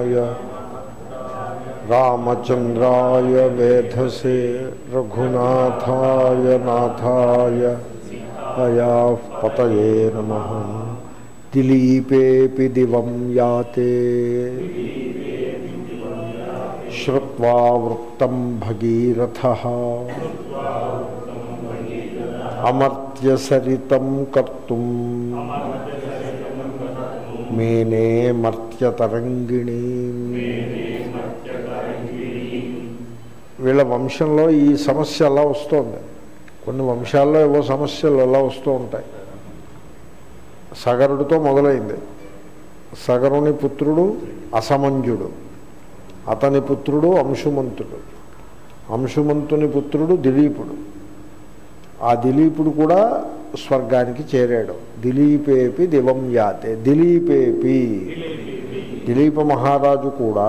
రామాయ రామచంద్రాయ వేధసే రఘునాథాయ నాథాయ అయా పతయే నమ దిలీపేపి దివం యాతే శ్రుత్వా వృత్తం భగీరథ అమర్త్యసరితం కర్తుం మేనే మర్త్యతరంగిణీ వీళ్ళ వంశంలో ఈ సమస్య అలా వస్తుంది కొన్ని వంశాల్లో ఏవో సమస్యలు అలా వస్తూ ఉంటాయి సగరుడితో మొదలైంది సగరుని పుత్రుడు అసమంజుడు అతని పుత్రుడు అంశుమంతుడు అంశుమంతుని పుత్రుడు దిలీపుడు ఆ దిలీపుడు కూడా స్వర్గానికి చేరాడు దిలీపేపి దివం యాతే దిలీపేపి దిలీప మహారాజు కూడా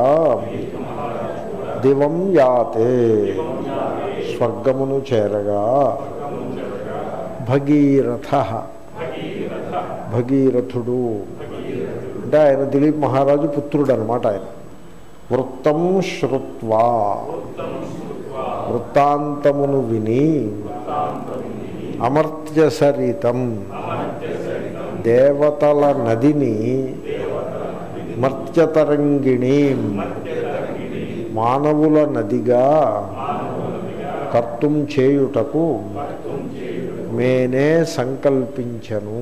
దివం యాతే స్వర్గమును చేరగా భగీరథ భగీరథుడు అంటే ఆయన దిలీప్ మహారాజు పుత్రుడు అనమాట ఆయన వృత్తం శ్రుత్వా వృత్తాంతమును విని అమర్త్యసరితం దేవతల నదిని మర్త్యతరంగిణి మానవుల నదిగా కర్తుం చేయుటకు మేనే సంకల్పించను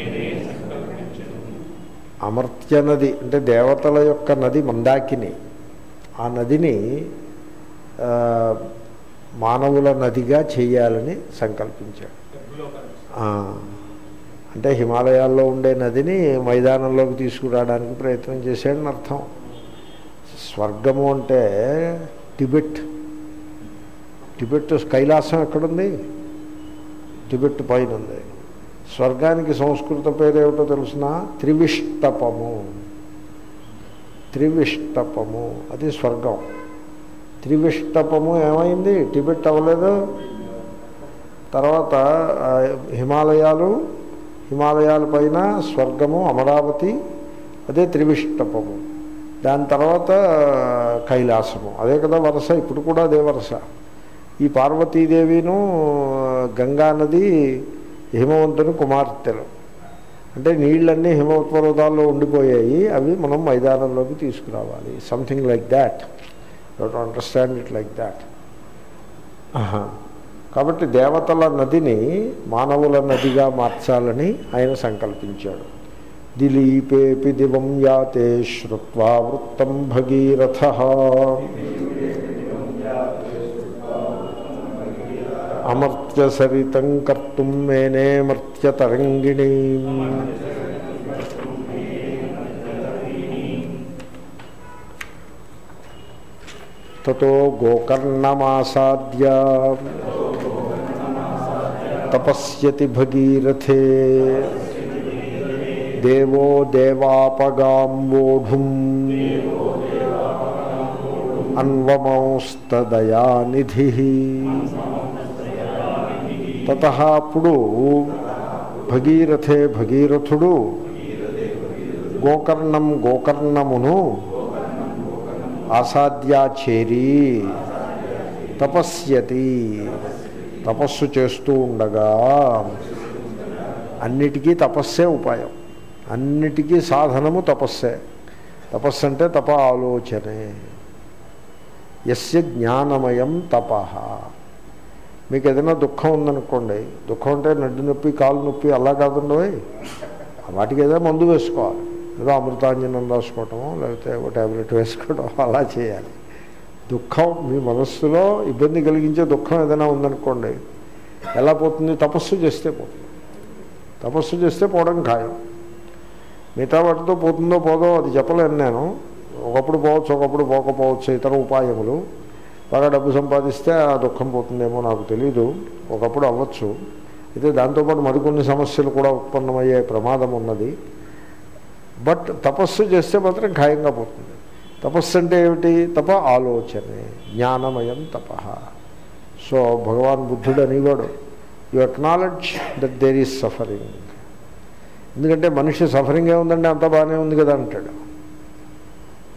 అమర్త్య నది అంటే దేవతల యొక్క నది మందాకిని ఆ నదిని ఆ, మానవుల నదిగా చేయాలని సంకల్పించాడు ఆ, అంటే హిమాలయాల్లో ఉండే నదిని మైదానంలోకి తీసుకురావడానికి ప్రయత్నం చేశాడని అర్థం స్వర్గము అంటే టిబెట్ టిబెట్ కైలాసం ఎక్కడుంది టిబెట్ పైన ఉంది స్వర్గానికి సంస్కృత పేరు ఏమిటో తెలుసిన త్రివిష్టపము త్రివిష్టపము అది స్వర్గం త్రివిష్టపము ఏమైంది టిబెట్ అవ్వలేదు తర్వాత ఆ, హిమాలయాలు హిమాలయాల పైన స్వర్గము అమరావతి అదే త్రివిష్టపము దాని తర్వాత కైలాసము అదే కదా వరుస ఇప్పుడు కూడా అదే వరుస ఈ పార్వతీదేవిను గంగా నది హిమవంతుని కుమార్తెలు అంటే నీళ్ళన్నీ హిమపర్వతాల్లో ఉండిపోయాయి అవి మనం మైదానంలోకి తీసుకురావాలి something like that don't understand it like that కాబట్టి దేవతల నదిని మానవుల నదిగా మార్చాలని ఆయన సంకల్పించాడు దిలీపేపి దివం యాతే శ్రుత్వా వృత్తం భగీరథ అమర్త్యసరితం కర్తుం మేనే మర్త్యతరంగిణీ తతో గోకర్ణమాసాద్య తపస్యతి భగీరథే దేవో దేవాపగాంబోఢుం అన్వమౌస్తదయానిధి తత అప్పుడు భగీరథే భగీరథుడు గోకర్ణం గోకర్ణమును ఆసాద్యాచేరి తపస్యతి తపస్సు చేస్తూ ఉండగా అన్నిటికీ తపస్సే ఉపాయం అన్నిటికీ సాధనము తపస్సే తపస్సు అంటే తప ఆలోచనే ఎస్య జ్ఞానమయం తప మీకు ఏదైనా దుఃఖం ఉందనుకోండి దుఃఖం అంటే నడ్డు నొప్పి కాలు నొప్పి అలా కాదండి వాటికి ఏదో మందు వేసుకోవాలి ఏదో అమృతాంజనం రాసుకోవటమో లేకపోతే ఒక ట్యాబ్లెట్ వేసుకోవటం అలా చేయాలి దుఃఖం మీ మనస్సులో ఇబ్బంది కలిగించే దుఃఖం ఏదైనా ఉందనుకోండి ఎలా పోతుంది తపస్సు చేస్తే పోతుంది తపస్సు చేస్తే పోవడం ఖాయం మిగతా వాటితో పోతుందో పోదో అది చెప్పలేను నేను ఒకప్పుడు పోవచ్చు ఒకప్పుడు పోకపోవచ్చు ఇతర ఉపాయములు బాగా డబ్బు సంపాదిస్తే ఆ దుఃఖం పోతుందేమో నాకు తెలీదు ఒకప్పుడు అవ్వచ్చు అయితే దాంతోపాటు మరికొన్ని సమస్యలు కూడా ఉత్పన్నమయ్యే ప్రమాదం ఉన్నది బట్ తపస్సు చేస్తే మాత్రం ఖాయంగా పోతుంది తపస్సు అంటే ఏమిటి తప ఆలోచనే జ్ఞానమయం తప సో భగవాన్ బుద్ధుడు అనేవాడు you acknowledge that there is suffering ఎందుకంటే మనిషి సఫరింగ్ ఏముందండి అంత బాగానే ఉంది కదా అంటాడు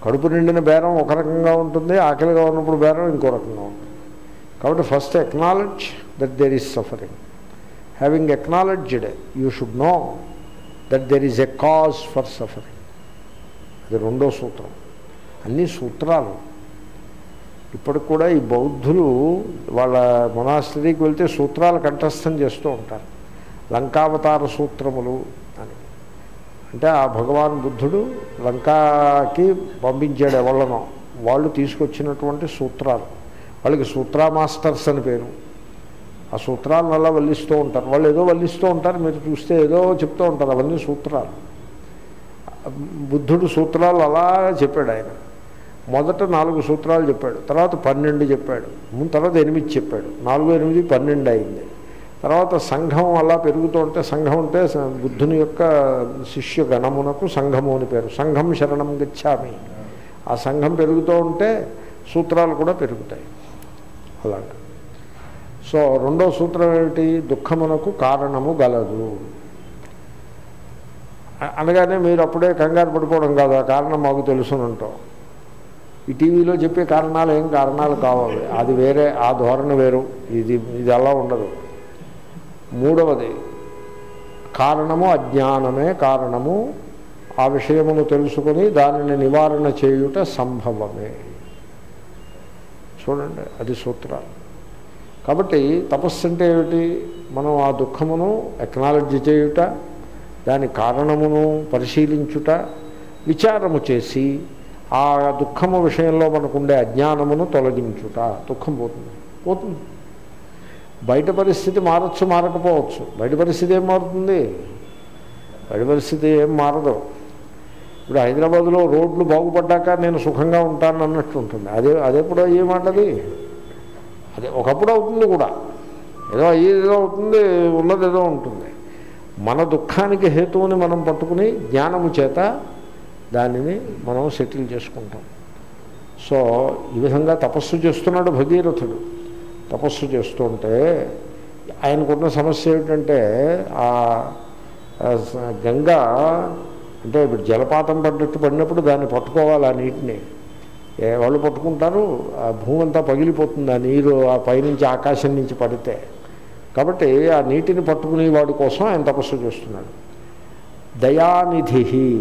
కడుపు నిండిన బేరం ఒక రకంగా ఉంటుంది ఆకలిగా ఉన్నప్పుడు బేరం ఇంకో రకంగా ఉంటుంది కాబట్టి first acknowledge that there is suffering having acknowledged you should know that there is a cause for suffering అది రెండో సూత్రం అన్నీ సూత్రాలు ఇప్పటికి కూడా ఈ బౌద్ధులు వాళ్ళ మొనాస్టరీకి వెళ్తే సూత్రాలు కంఠస్థం చేస్తూ ఉంటారు లంకావతార సూత్రములు అని అంటే ఆ భగవాన్ బుద్ధుడు లంకాకి పంపించాడు ఎవళ్ళనో వాళ్ళు తీసుకొచ్చినటువంటి సూత్రాలు వాళ్ళకి సూత్రా మాస్టర్స్ అని పేరు ఆ సూత్రాలను అలా వల్లిస్తూ ఉంటారు వాళ్ళు ఏదో వల్లిస్తూ ఉంటారు మీరు చూస్తే ఏదో చెప్తూ ఉంటారు అవన్నీ సూత్రాలు బుద్ధుడు సూత్రాలు అలా చెప్పాడు ఆయన మొదట నాలుగు సూత్రాలు చెప్పాడు తర్వాత పన్నెండు చెప్పాడు ముందు తర్వాత ఎనిమిది చెప్పాడు నాలుగు ఎనిమిది పన్నెండు అయింది తర్వాత సంఘం అలా పెరుగుతూ ఉంటే సంఘం అంటే స- బుద్ధుని యొక్క శిష్య గణమునకు సంఘము అని పేరు సంఘం శరణం గచ్చామి ఆ సంఘం పెరుగుతూ ఉంటే సూత్రాలు కూడా పెరుగుతాయి అలాగా సో రెండో సూత్రం ఏమిటి దుఃఖమునకు కారణము గలదు అ- అనగానే మీరు అప్పుడే కంగారు పడిపోవడం కాదు ఆ కారణం మాకు తెలుసునంటాం ఈ టీవీలో చెప్పే కారణాలు ఏం కారణాలు కావాలి అది వేరే ఆ ధోరణి వేరు ఇది ఇది అలా ఉండదు మూడవది కారణము అజ్ఞానమే కారణము ఆ విషయమును తెలుసుకొని దానిని నివారణ చేయుట సంభవమే చూడండి అది సూత్రాలు కాబట్టి తపస్సు అంటే ఏమిటి మనం ఆ దుఃఖమును ఎక్నాలజీ చేయుట దాని కారణమును పరిశీలించుట విచారము చేసి ఆ దుఃఖము విషయంలో మనకుండే అజ్ఞానమును తొలగించుట దుఃఖం పోతుంది పోతుంది బయట పరిస్థితి మారచ్చు మారకపోవచ్చు బయట పరిస్థితి ఏం మారుతుంది బయట పరిస్థితి ఏం మారదు ఇప్పుడు హైదరాబాద్లో రోడ్లు బాగుపడ్డాక నేను సుఖంగా ఉంటాను అన్నట్టు ఉంటుంది అదే అదెప్పుడు అయ్యే మాటది అదే ఒకప్పుడు అవుతుంది కూడా ఏదో అయ్యేదో అవుతుంది ఉన్నది ఏదో ఉంటుంది మన దుఃఖానికి హేతువుని మనం పట్టుకుని జ్ఞానము చేత దానిని మనం సెటిల్ చేసుకుంటాం సో ఈ విధంగా తపస్సు చేస్తున్నాడు భగీరథుడు తపస్సు చేస్తుంటే ఆయనకున్న సమస్య ఏమిటంటే ఆ ఆ స- గంగ అంటే ఇప్పుడు జలపాతం పడ్డట్టు పడినప్పుడు దాన్ని పట్టుకోవాలి ఆ నీటిని ఏ వాళ్ళు పట్టుకుంటారు ఆ భూమి అంతా పగిలిపోతుంది ఆ నీరు ఆ పైనుంచి ఆకాశం నుంచి పడితే కాబట్టి ఆ నీటిని పట్టుకునే వాడి కోసం ఆయన తపస్సు చేస్తున్నాడు దయానిధి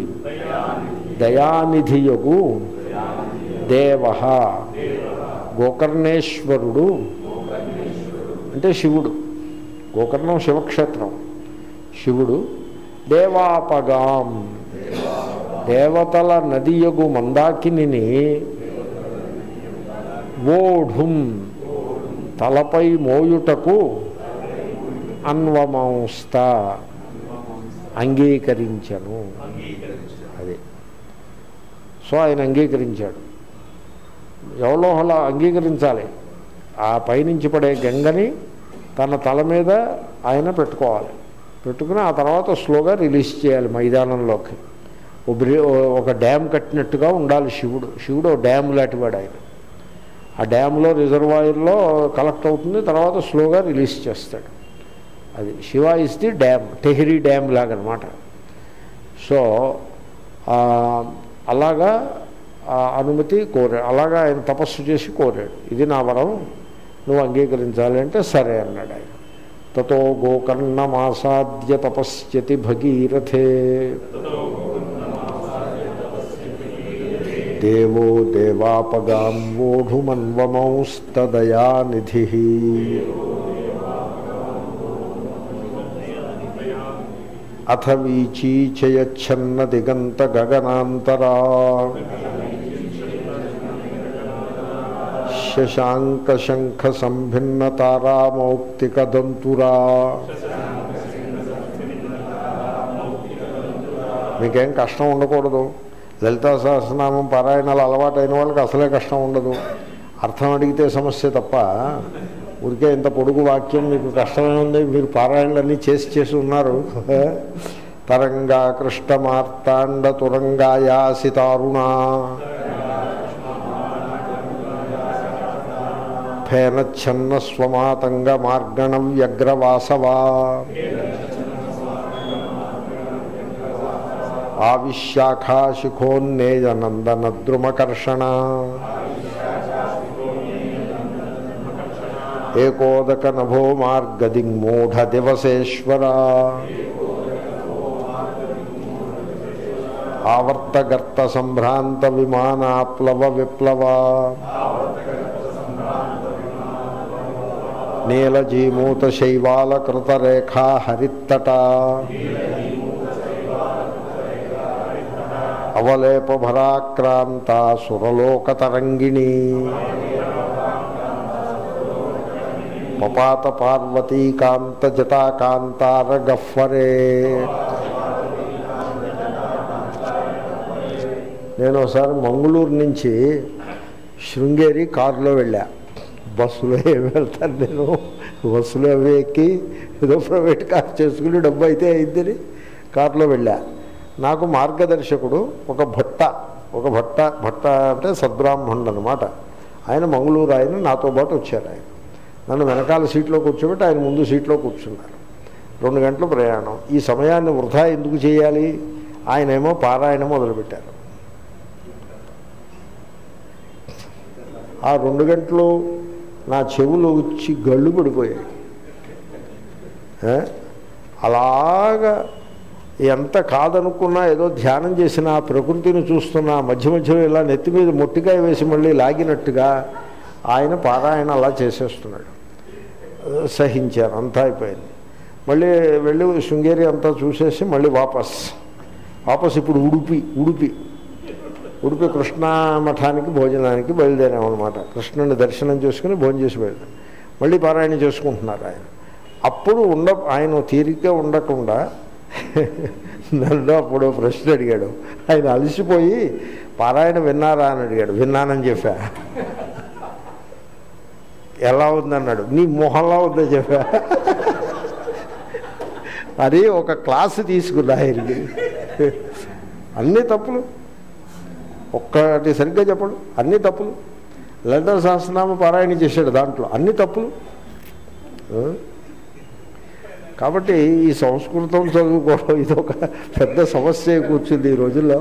దయానిధియగు దేవ గోకర్ణేశ్వరుడు అంటే శివుడు గోకర్ణం శివక్షేత్రం శివుడు దేవాపగాం దేవతల నదియగు మందాకిని ఓఢుం తలపై మోయుటకు అన్వమంస్త అంగీకరించను అది సో ఆయన అంగీకరించాడు ఎవరో అలా అంగీకరించాలి ఆ పైనుంచి పడే గంగని తన తల మీద ఆయన పెట్టుకోవాలి పెట్టుకుని ఆ తర్వాత స్లోగా రిలీజ్ చేయాలి మైదానంలోకి ఓ బ్రి- ఓ- ఒక డ్యామ్ కట్టినట్టుగా ఉండాలి శివుడు శివుడు ఓ డ్యామ్ లాంటివాడు ఆయన ఆ డ్యామ్లో రిజర్వాయర్లో కలెక్ట్ అవుతుంది తర్వాత స్లోగా రిలీజ్ చేస్తాడు అది Shiva is the dam Tehri dam లాగనమాట సో ఆ, అలాగా ఆ అనుమతి కోరాడు అలాగా ఆయన తపస్సు చేసి కోరాడు ఇది నా వరం నువ్వు అంగీకరించాలి అంటే సరే అన్నాడు ఆయన తతో గోకర్ణమాసాద్య తపస్యతి భగీరథే దేవో దేవాపగాం వోఢుమన్వమౌస్తదయానిధి అథ వీచీచయచ్చన్న దిగంత గగనాంతరా శశాంక శంఖ సంభిన్న తారామౌక్తిక దంతురా మీకేం కష్టం ఉండకూడదు లలితా సహస్రనామం పారాయణాలు అలవాటైన వాళ్ళకి అసలే కష్టం ఉండదు అర్థం అడిగితే సమస్య తప్ప ఊరికే ఇంత పొడుగు వాక్యం మీకు కష్టమే ఉంది మీరు పారాయణలన్నీ చేసి చేసి ఉన్నారు తరంగా కృష్ణమార్తాండ తురంగాయాసి తారుణా ఫేనచ్ఛన్న స్వమాతంగ మార్గణం వ్యగ్రవాసవా ఆవిశాఖాశిఖోన్నేయ నందనద్రుమకర్షణ ఏకోదక నభో మార్గదింగ్మూఢ దివసేశ్వర ఆవర్తగర్త సంభ్రాంత విమానాప్లవ విప్లవ నీలజీమూత శైవాల కృతరేఖా హరిత్తట అవలేప భరాక్రాంత సురలోకతరంగిణి పపాత పార్వతీకాంత జటాకాంతార గఫ్వరే నేను ఒకసారి మంగళూరు నుంచి శృంగేరి కారులో వెళ్ళా బస్సులో ఏమి వెళ్తాను నేను బస్సులో అవి ఎక్కి ఏదో ప్రైవేట్ కార్ చేసుకుని డబ్బు అయితే అయిందని కారులో వెళ్ళా నాకు మార్గదర్శకుడు ఒక భట్ట ఒక భట్ట భట్ట అంటే సద్బ్రాహ్మణుడు అనమాట ఆయన మంగళూరు ఆయన నాతో పాటు వచ్చారు ఆయన నన్ను వెనకాల సీట్లో కూర్చోబెట్టి ఆయన ముందు సీట్లో కూర్చున్నారు రెండు గంటల ప్రయాణం ఈ సమయాన్ని వృధా ఎందుకు చేయాలి ఆయనేమో పారాయణం మొదలుపెట్టారు ఆ రెండు గంటలు నా చెవులు వచ్చి గళ్ళు పడిపోయాయి ఏ? అలాగా ఎంత కాదనుకున్నా ఏదో ధ్యానం చేసిన ఆ ప్రకృతిని చూస్తున్నా మధ్య మధ్యలో ఇలా నెత్తి మీద మొట్టికాయ వేసి మళ్ళీ లాగినట్టుగా ఆయన పారాయణ అలా చేసేస్తున్నాడు సహించారు అంతా అయిపోయింది మళ్ళీ వెళ్ళి శృంగేరి అంతా చూసేసి మళ్ళీ వాపస్ వాపస్ ఇప్పుడు ఉడిపి ఉడిపి ఉడిపి కృష్ణా మఠానికి భోజనానికి బయలుదేరామన్నమాట కృష్ణుని దర్శనం చేసుకుని భోజనం చేసి బయలుదేరాం మళ్ళీ పారాయణ చేసుకుంటున్నారు ఆయన అప్పుడు ఉండ ఆయన తీరిక ఉండకుండా నన్ను అప్పుడు ప్రశ్న అడిగాడు ఆయన అలసిపోయి పారాయణ విన్నారా అని అడిగాడు విన్నానని చెప్పా ఎలా ఉందన్నాడు నీ మొహంలా ఉందని చెప్పా అది ఒక క్లాసు తీసుకున్నా ఆయనకి అన్ని తప్పులు ఒక్కటి సరిగ్గా చెప్పడు అన్ని తప్పులు లలిత సహస్రనామ పారాయణ చేశాడు దాంట్లో అన్ని తప్పులు ఆ? కాబట్టి ఈ సంస్కృతం చదువుకోవడం ఇది ఒక పెద్ద సమస్య కూర్చుంది ఈ రోజుల్లో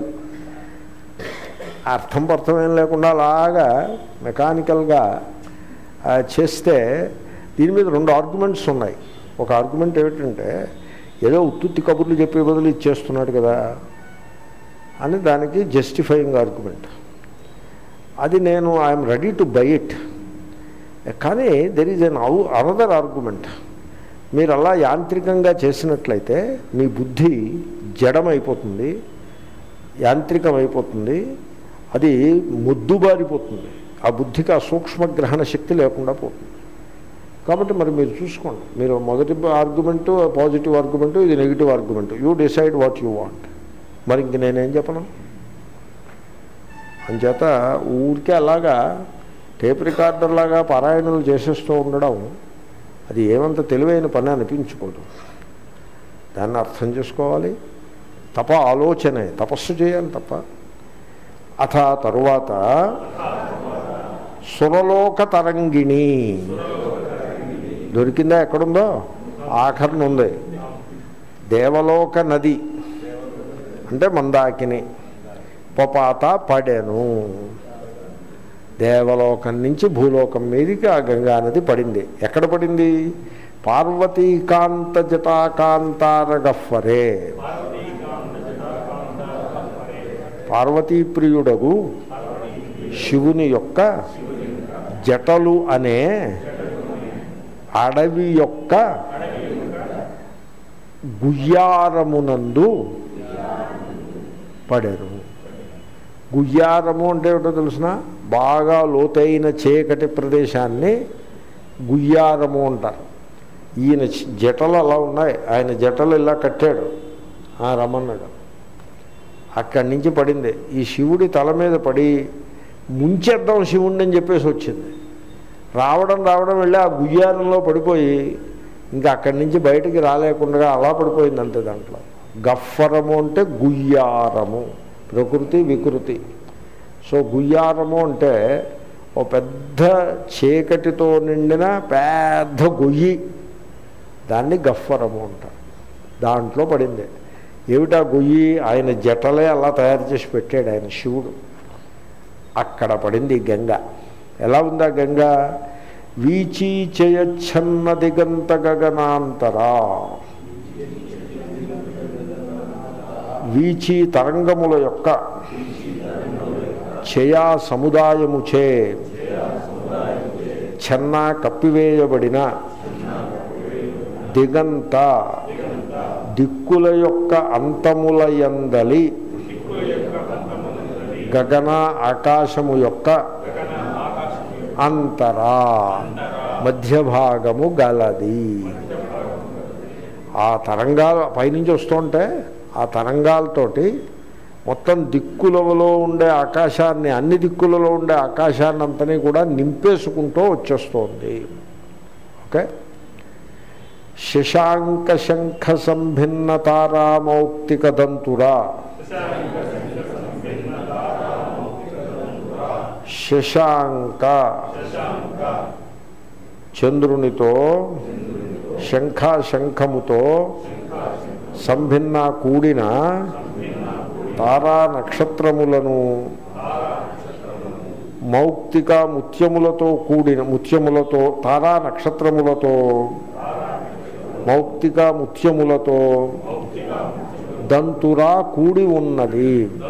అర్థం పర్థం ఏం లేకుండా అలాగా మెకానికల్గా ఆ, చేస్తే దీని మీద రెండు ఆర్గ్యుమెంట్స్ ఉన్నాయి ఒక ఆర్గ్యుమెంట్ ఏమిటంటే ఏదో ఉత్తుత్తి కబుర్లు చెప్పే బదులు ఇచ్చేస్తున్నాడు కదా అని దానికి జస్టిఫైయింగ్ ఆర్గ్యుమెంట్ అది నేను I'm ready to buy it కానీ there is an uh another argument మీరు అలా యాంత్రికంగా చేసినట్లయితే మీ బుద్ధి జడమైపోతుంది యాంత్రికమైపోతుంది అది మొద్దుబారిపోతుంది ఆ బుద్ధికి ఆ సూక్ష్మగ్రహణ శక్తి లేకుండా పోతుంది కాబట్టి మరి మీరు చూసుకోండి మీరు మొదటి ఆర్గ్యుమెంటు పాజిటివ్ ఆర్గ్యుమెంటు ఇది negative argument you decide what you want మరి ఇంక నేనేం చెప్పను అంచేత ఊరికే అలాగా టేప్ రికార్డర్ లాగా పారాయణలు చేసేస్తూ ఉండడం అది ఏమంత తెలివైన పని అనిపించుకోదు దాన్ని అర్థం చేసుకోవాలి తప ఆలోచనే తపస్సు చేయాలి తప్ప అథ తరువాత సురలోక తరంగిణి దొరికిందా ఎక్కడుందో ఆఖరణ ఉంది దేవలోక నది అంటే మందాకిని పపాత పడెను దేవలోకం నుంచి భూలోకం మీదకి ఆ గంగా నది పడింది ఎక్కడ పడింది పార్వతీకాంత జటాకాంతారగఫరే పార్వతీ ప్రియుడగు శివుని యొక్క జటలు అనే అడవి యొక్క గుయ్యారమునందు పడారు గుయ్యారము అంటే ఏమిటో తెలుసిన బాగా లోతైన చీకటి ప్రదేశాన్ని గుయ్యారము అంటారు ఈయన చ- జటలు అలా ఉన్నాయి ఆయన జటలు ఇలా కట్టాడు ఆ రమ్మన్నాడు అక్కడి నుంచి పడింది ఈ శివుడి తల మీద పడి ముంచేద్దాం శివుణ్ణి అని చెప్పేసి వచ్చింది రావడం రావడం వెళ్ళి ఆ గుయ్యారంలో పడిపోయి ఇంకా అక్కడి నుంచి బయటికి రాలేకుండా అలా పడిపోయింది అంతే దాంట్లో గఫ్ఫరము అంటే గుయ్యారము ప్రకృతి వికృతి సో గుయ్యారము అంటే ఓ పెద్ద చీకటితో నిండిన పెద్ద గొయ్యి దాన్ని గఫ్ఫరము అంటారు దాంట్లో పడింది ఏమిటా గొయ్యి ఆయన జటలే అలా తయారు చేసి పెట్టాడు ఆయన శివుడు అక్కడ పడింది ఈ గంగ ఎలా ఉందా గంగ వీచీ చేయచ్చన్న దిగంత గగనాంతరా వీచి తరంగముల యొక్క చయా సముదాయముచే చెన్న కప్పివేయబడిన దిగంత దిక్కుల యొక్క అంతముల యందలి గగన ఆకాశము యొక్క అంతరా మధ్య భాగము గలది ఆ తరంగాలు పైనుంచి వస్తుంటే ఆ తరంగాలతోటి మొత్తం దిక్కులలో ఉండే ఆకాశాన్ని అన్ని దిక్కులలో ఉండే ఆకాశాన్ని అంతని కూడా నింపేసుకుంటూ వచ్చేస్తోంది ఓకే శశాంక శంఖ సంభిన్న తారామౌక్తిక దంతురా శశాంక చంద్రునితో శంఖ శంఖముతో సంభిన్న కూడిన తారా నక్షత్రములను మౌక్తిక ముత్యములతో కూడిన ముత్యములతో తారా నక్షత్రములతో మౌక్తిక ముత్యములతో దంతురా కూడి ఉన్నది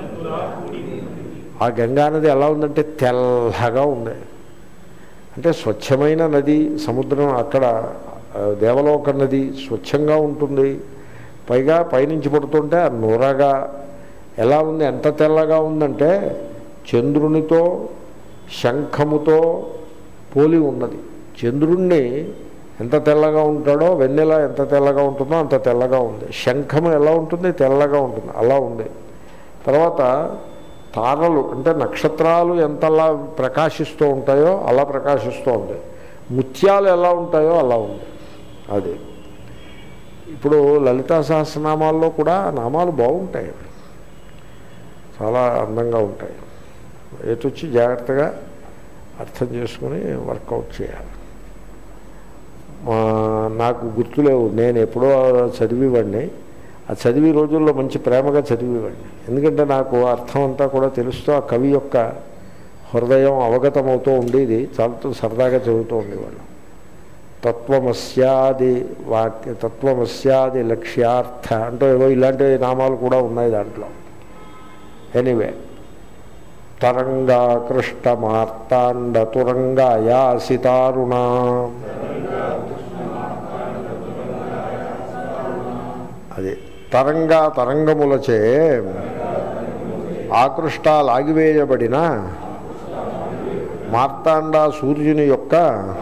ఆ గంగా నది ఎలా ఉందంటే తెల్లగా ఉంది అంటే స్వచ్ఛమైన నది సముద్రం అక్కడ ఆ, దేవలోక నది స్వచ్ఛంగా ఉంటుంది పైగా పైనుంచి పడుతుంటే ఆ నూరగా ఎలా ఉంది ఎంత తెల్లగా ఉందంటే చంద్రునితో శంఖముతో పోలి ఉన్నది చంద్రుణ్ణి ఎంత తెల్లగా ఉంటాడో వెన్నెల ఎంత తెల్లగా ఉంటుందో అంత తెల్లగా ఉంది శంఖము ఎలా ఉంటుంది తెల్లగా ఉంటుంది అలా ఉంది తర్వాత తారలు అంటే నక్షత్రాలు ఎంతలా ప్రకాశిస్తూ ఉంటాయో అలా ప్రకాశిస్తూ ఉంది ముత్యాలు ఎలా ఉంటాయో అలా ఉంది అది ఇప్పుడు లలితా సహస్రనామాల్లో కూడా నామాలు బాగుంటాయి చాలా అందంగా ఉంటాయి ఎటొచ్చి జాగ్రత్తగా అర్థం చేసుకుని వర్కౌట్ చేయాలి మా నాకు గుర్తులేవు నేను ఎప్పుడో చదివేవాడిని ఆ చదివి రోజుల్లో మంచి ప్రేమగా చదివేవాడిని ఎందుకంటే నాకు అర్థం అంతా కూడా తెలుస్తూ ఆ కవి యొక్క హృదయం అవగతమవుతూ ఉండేది చాలా సరదాగా చదువుతూ ఉండేవాళ్ళం తత్వమస్యాది వాక్య తత్వమస్యాది లక్ష్యార్థ అంటూ ఏవో ఇలాంటి నామాలు కూడా ఉన్నాయి దాంట్లో ఎనీవే తరంగాకృష్ట మార్తాండ తురంగాయాసితారుణ అది తరంగా తరంగములచే ఆకృష్ట లాగివేయబడిన మార్తాండ సూర్యుని యొక్క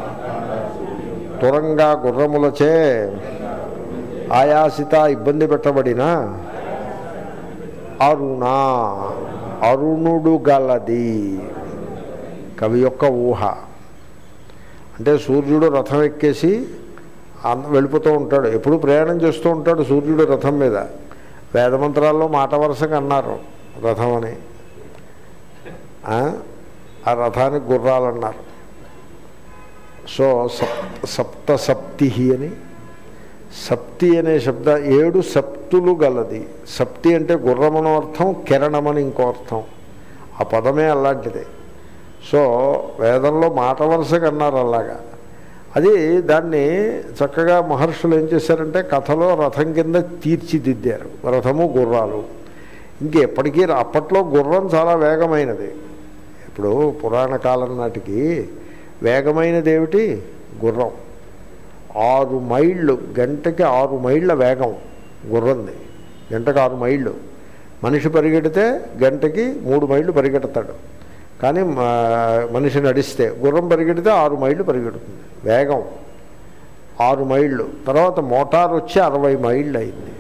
తురంగా గుర్రములచే ఆయాసిత ఇబ్బంది పెట్టబడిన అరుణ అరుణుడు గలది కవి యొక్క ఊహ అంటే సూర్యుడు రథం ఎక్కేసి అన్న- వెళ్ళిపోతూ ఉంటాడు ఎప్పుడు ప్రయాణం చేస్తూ ఉంటాడు సూర్యుడు రథం మీద వేదమంత్రాల్లో మాట వరుసగా అన్నారు రథం అని ఆ? ఆ రథానికి గుర్రాలు అన్నారు సో సప్ సప్త సప్తి అని సప్తి అనే శబ్ద ఏడు సప్తులు గలది సప్తి అంటే గుర్రమనో అర్థం కిరణమని ఇంకో అర్థం ఆ పదమే అలాంటిదే సో వేదంలో మాట వరుసగా అన్నారు అలాగా అది దాన్ని చక్కగా మహర్షులు ఏం చేశారంటే కథలో రథం కింద తీర్చిదిద్దారు రథము గుర్రాలు ఇంకెప్పటికీ రా- అప్పట్లో గుర్రం చాలా వేగమైనది ఇప్పుడు పురాణ కాలం నాటికి వేగమైనది ఏమిటి గుర్రం ఆరు మైళ్ళు గంటకి ఆరు మైళ్ళ వేగం గుర్రంది గంటకి ఆరు మైళ్ళు మనిషి పరిగెడితే గంటకి మూడు మైళ్ళు పరిగెడతాడు కానీ మా- మనిషి నడిస్తే గుర్రం పరిగెడితే ఆరు మైళ్ళు పరిగెడుతుంది వేగం ఆరు మైళ్ళు తర్వాత మోటార్ వచ్చి అరవై మైళ్ళు అయింది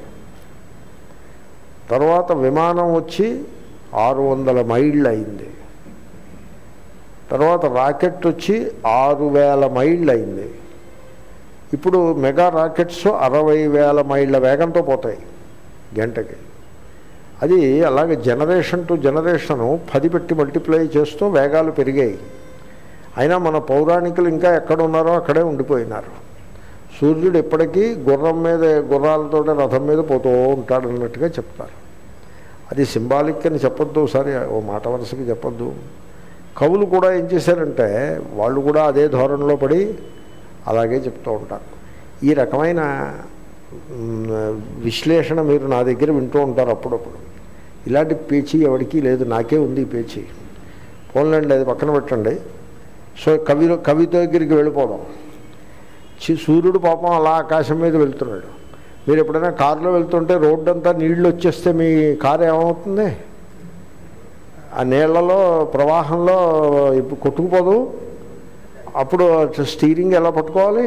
తర్వాత విమానం వచ్చి ఆరు వందల మైళ్ళు అయింది తర్వాత రాకెట్ వచ్చి ఆరు వేల మైళ్ళు అయింది ఇప్పుడు మెగా రాకెట్స్ అరవై వేల మైళ్ళ వేగంతో పోతాయి గంటకి అది అలాగే జనరేషన్ టు జనరేషను పది పెట్టి మల్టిప్లై చేస్తూ వేగాలు పెరిగాయి అయినా మన పౌరాణికులు ఇంకా ఎక్కడ ఉన్నారో అక్కడే ఉండిపోయినారు సూర్యుడు ఎప్పటికీ గుర్రం మీద గుర్రాలతో రథం మీద పోతూ ఉంటాడు అన్నట్టుగా చెప్తారు అది సింబాలిక్ అని చెప్పొద్దు ఒకసారి ఓ మాట వరుసకి చెప్పొద్దు కవులు కూడా ఏం చేశారంటే వాళ్ళు కూడా అదే ధోరణిలో పడి అలాగే చెప్తూ ఉంటారు ఈ రకమైన మ్, విశ్లేషణ మీరు నా దగ్గర వింటూ ఉంటారు అప్పుడప్పుడు ఇలాంటి పేచీ ఎవరికీ లేదు నాకే ఉంది ఈ పేచీ పోన్లేండి అది పక్కన పెట్టండి సో కవి కవి దగ్గరికి వెళ్ళిపోదాం చి- సూర్యుడు పాపం అలా ఆకాశం మీద వెళ్తున్నాడు మీరు ఎప్పుడైనా కారులో వెళ్తుంటే రోడ్డు అంతా నీళ్లు వచ్చేస్తే మీ కారు ఏమవుతుంది ఆ నీళ్లలో ప్రవాహంలో ఇప్పుడు కొట్టుకుపోదు అప్పుడు స్టీరింగ్ ఎలా పట్టుకోవాలి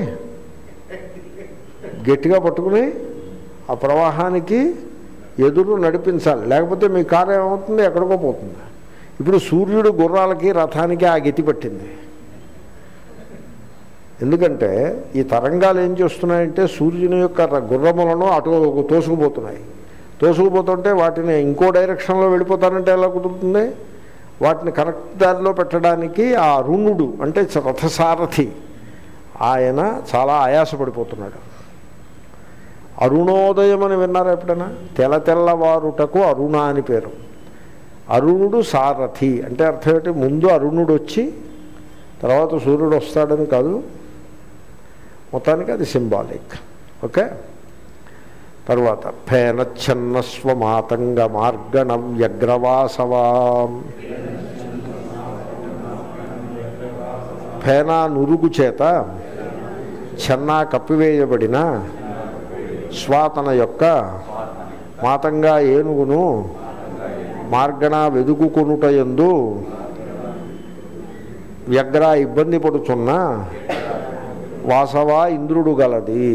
గట్టిగా పట్టుకుని ఆ ప్రవాహానికి ఎదురు నడిపించాలి లేకపోతే మీ కారు ఏమవుతుంది ఎక్కడికో పోతుంది ఇప్పుడు సూర్యుడు గుర్రాలకి రథానికి ఆ గతి పట్టింది ఎందుకంటే ఈ తరంగాలు ఏం చేస్తున్నాయంటే సూర్యుని యొక్క ర- గుర్రములను అటు తోసుకుపోతున్నాయి తోసుకుపోతుంటే వాటిని ఇంకో డైరెక్షన్లో వెళ్ళిపోతానంటే ఎలా కుదురుతుంది వాటిని కరెక్ట్ దారిలో పెట్టడానికి ఆ అరుణుడు అంటే చ- రథసారథి ఆయన చాలా ఆయాసపడిపోతున్నాడు అరుణోదయం అని విన్నారా ఎప్పుడైనా తెల్ల తెల్లవారుటకు అరుణ అని పేరు అరుణుడు సారథి అంటే అర్థం ఏంటి ముందు అరుణుడు వచ్చి తర్వాత సూర్యుడు వస్తాడని కాదు మొత్తానికి అది సింబాలిక్ ఓకే తర్వాత ఫేనచ్ఛన్నస్వ మాతంగ మార్గణ వ్యగ్రవాసవా ఫేనా నురుగు చేత చెన్నా కప్పివేయబడిన స్వాతన యొక్క మాతంగా ఏనుగును మార్గణ వెదుకుకొనుటయందు వ్యగ్ర ఇబ్బంది పడుచున్న వాసవ ఇంద్రుడు గలది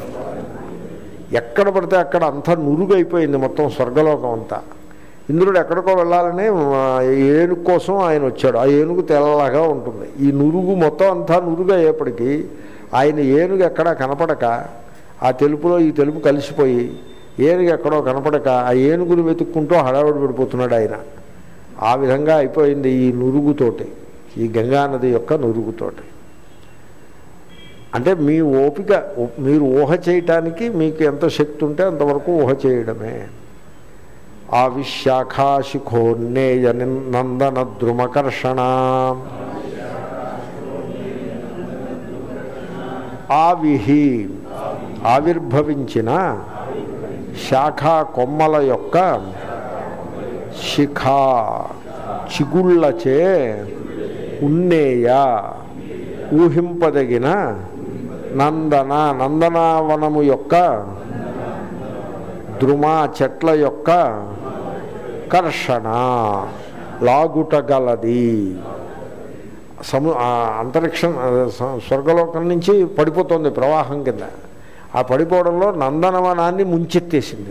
ఎక్కడ పడితే అక్కడ అంతా నురుగైపోయింది మొత్తం స్వర్గలోకం అంతా ఇంద్రుడు ఎక్కడికో వెళ్ళాలని ఆ, ఏనుగు కోసం ఆయన వచ్చాడు ఆ ఏనుగు తెల్లగా ఉంటుంది ఈ నురుగు మొత్తం అంతా నురుగు అయ్యేప్పటికీ ఆయన ఏనుగు ఎక్కడా కనపడక ఆ తెలుపులో ఈ తెలుపు కలిసిపోయి ఏనుగు ఎక్కడో కనపడక ఆ ఏనుగును వెతుక్కుంటూ హడావిడి పడిపోతున్నాడు ఆయన ఆ విధంగా అయిపోయింది ఈ నురుగుతోటి ఈ గంగానది యొక్క నురుగుతోటి అంటే మీ ఓపిక మీరు ఊహ చేయటానికి మీకు ఎంత శక్తి ఉంటే అంతవరకు ఊహ చేయడమే ఆ విశాఖాశిఖోన్నేయ నందన ద్రుమకర్షణ ఆవిహి ఆవిర్భవించిన శాఖా కొమ్మల యొక్క శిఖ చిగుళ్ళచే ఉన్నేయ ఊహింపదగిన నందన నందనవనము యొక్క ద్రుమ చెట్ల యొక్క కర్షణ లాగుటగలది సము ఆ అంతరిక్షం ఆ స- స్వర్గలోకం నుంచి పడిపోతుంది ప్రవాహం కింద ఆ పడిపోవడంలో నందనవనాన్ని ముంచెత్తేసింది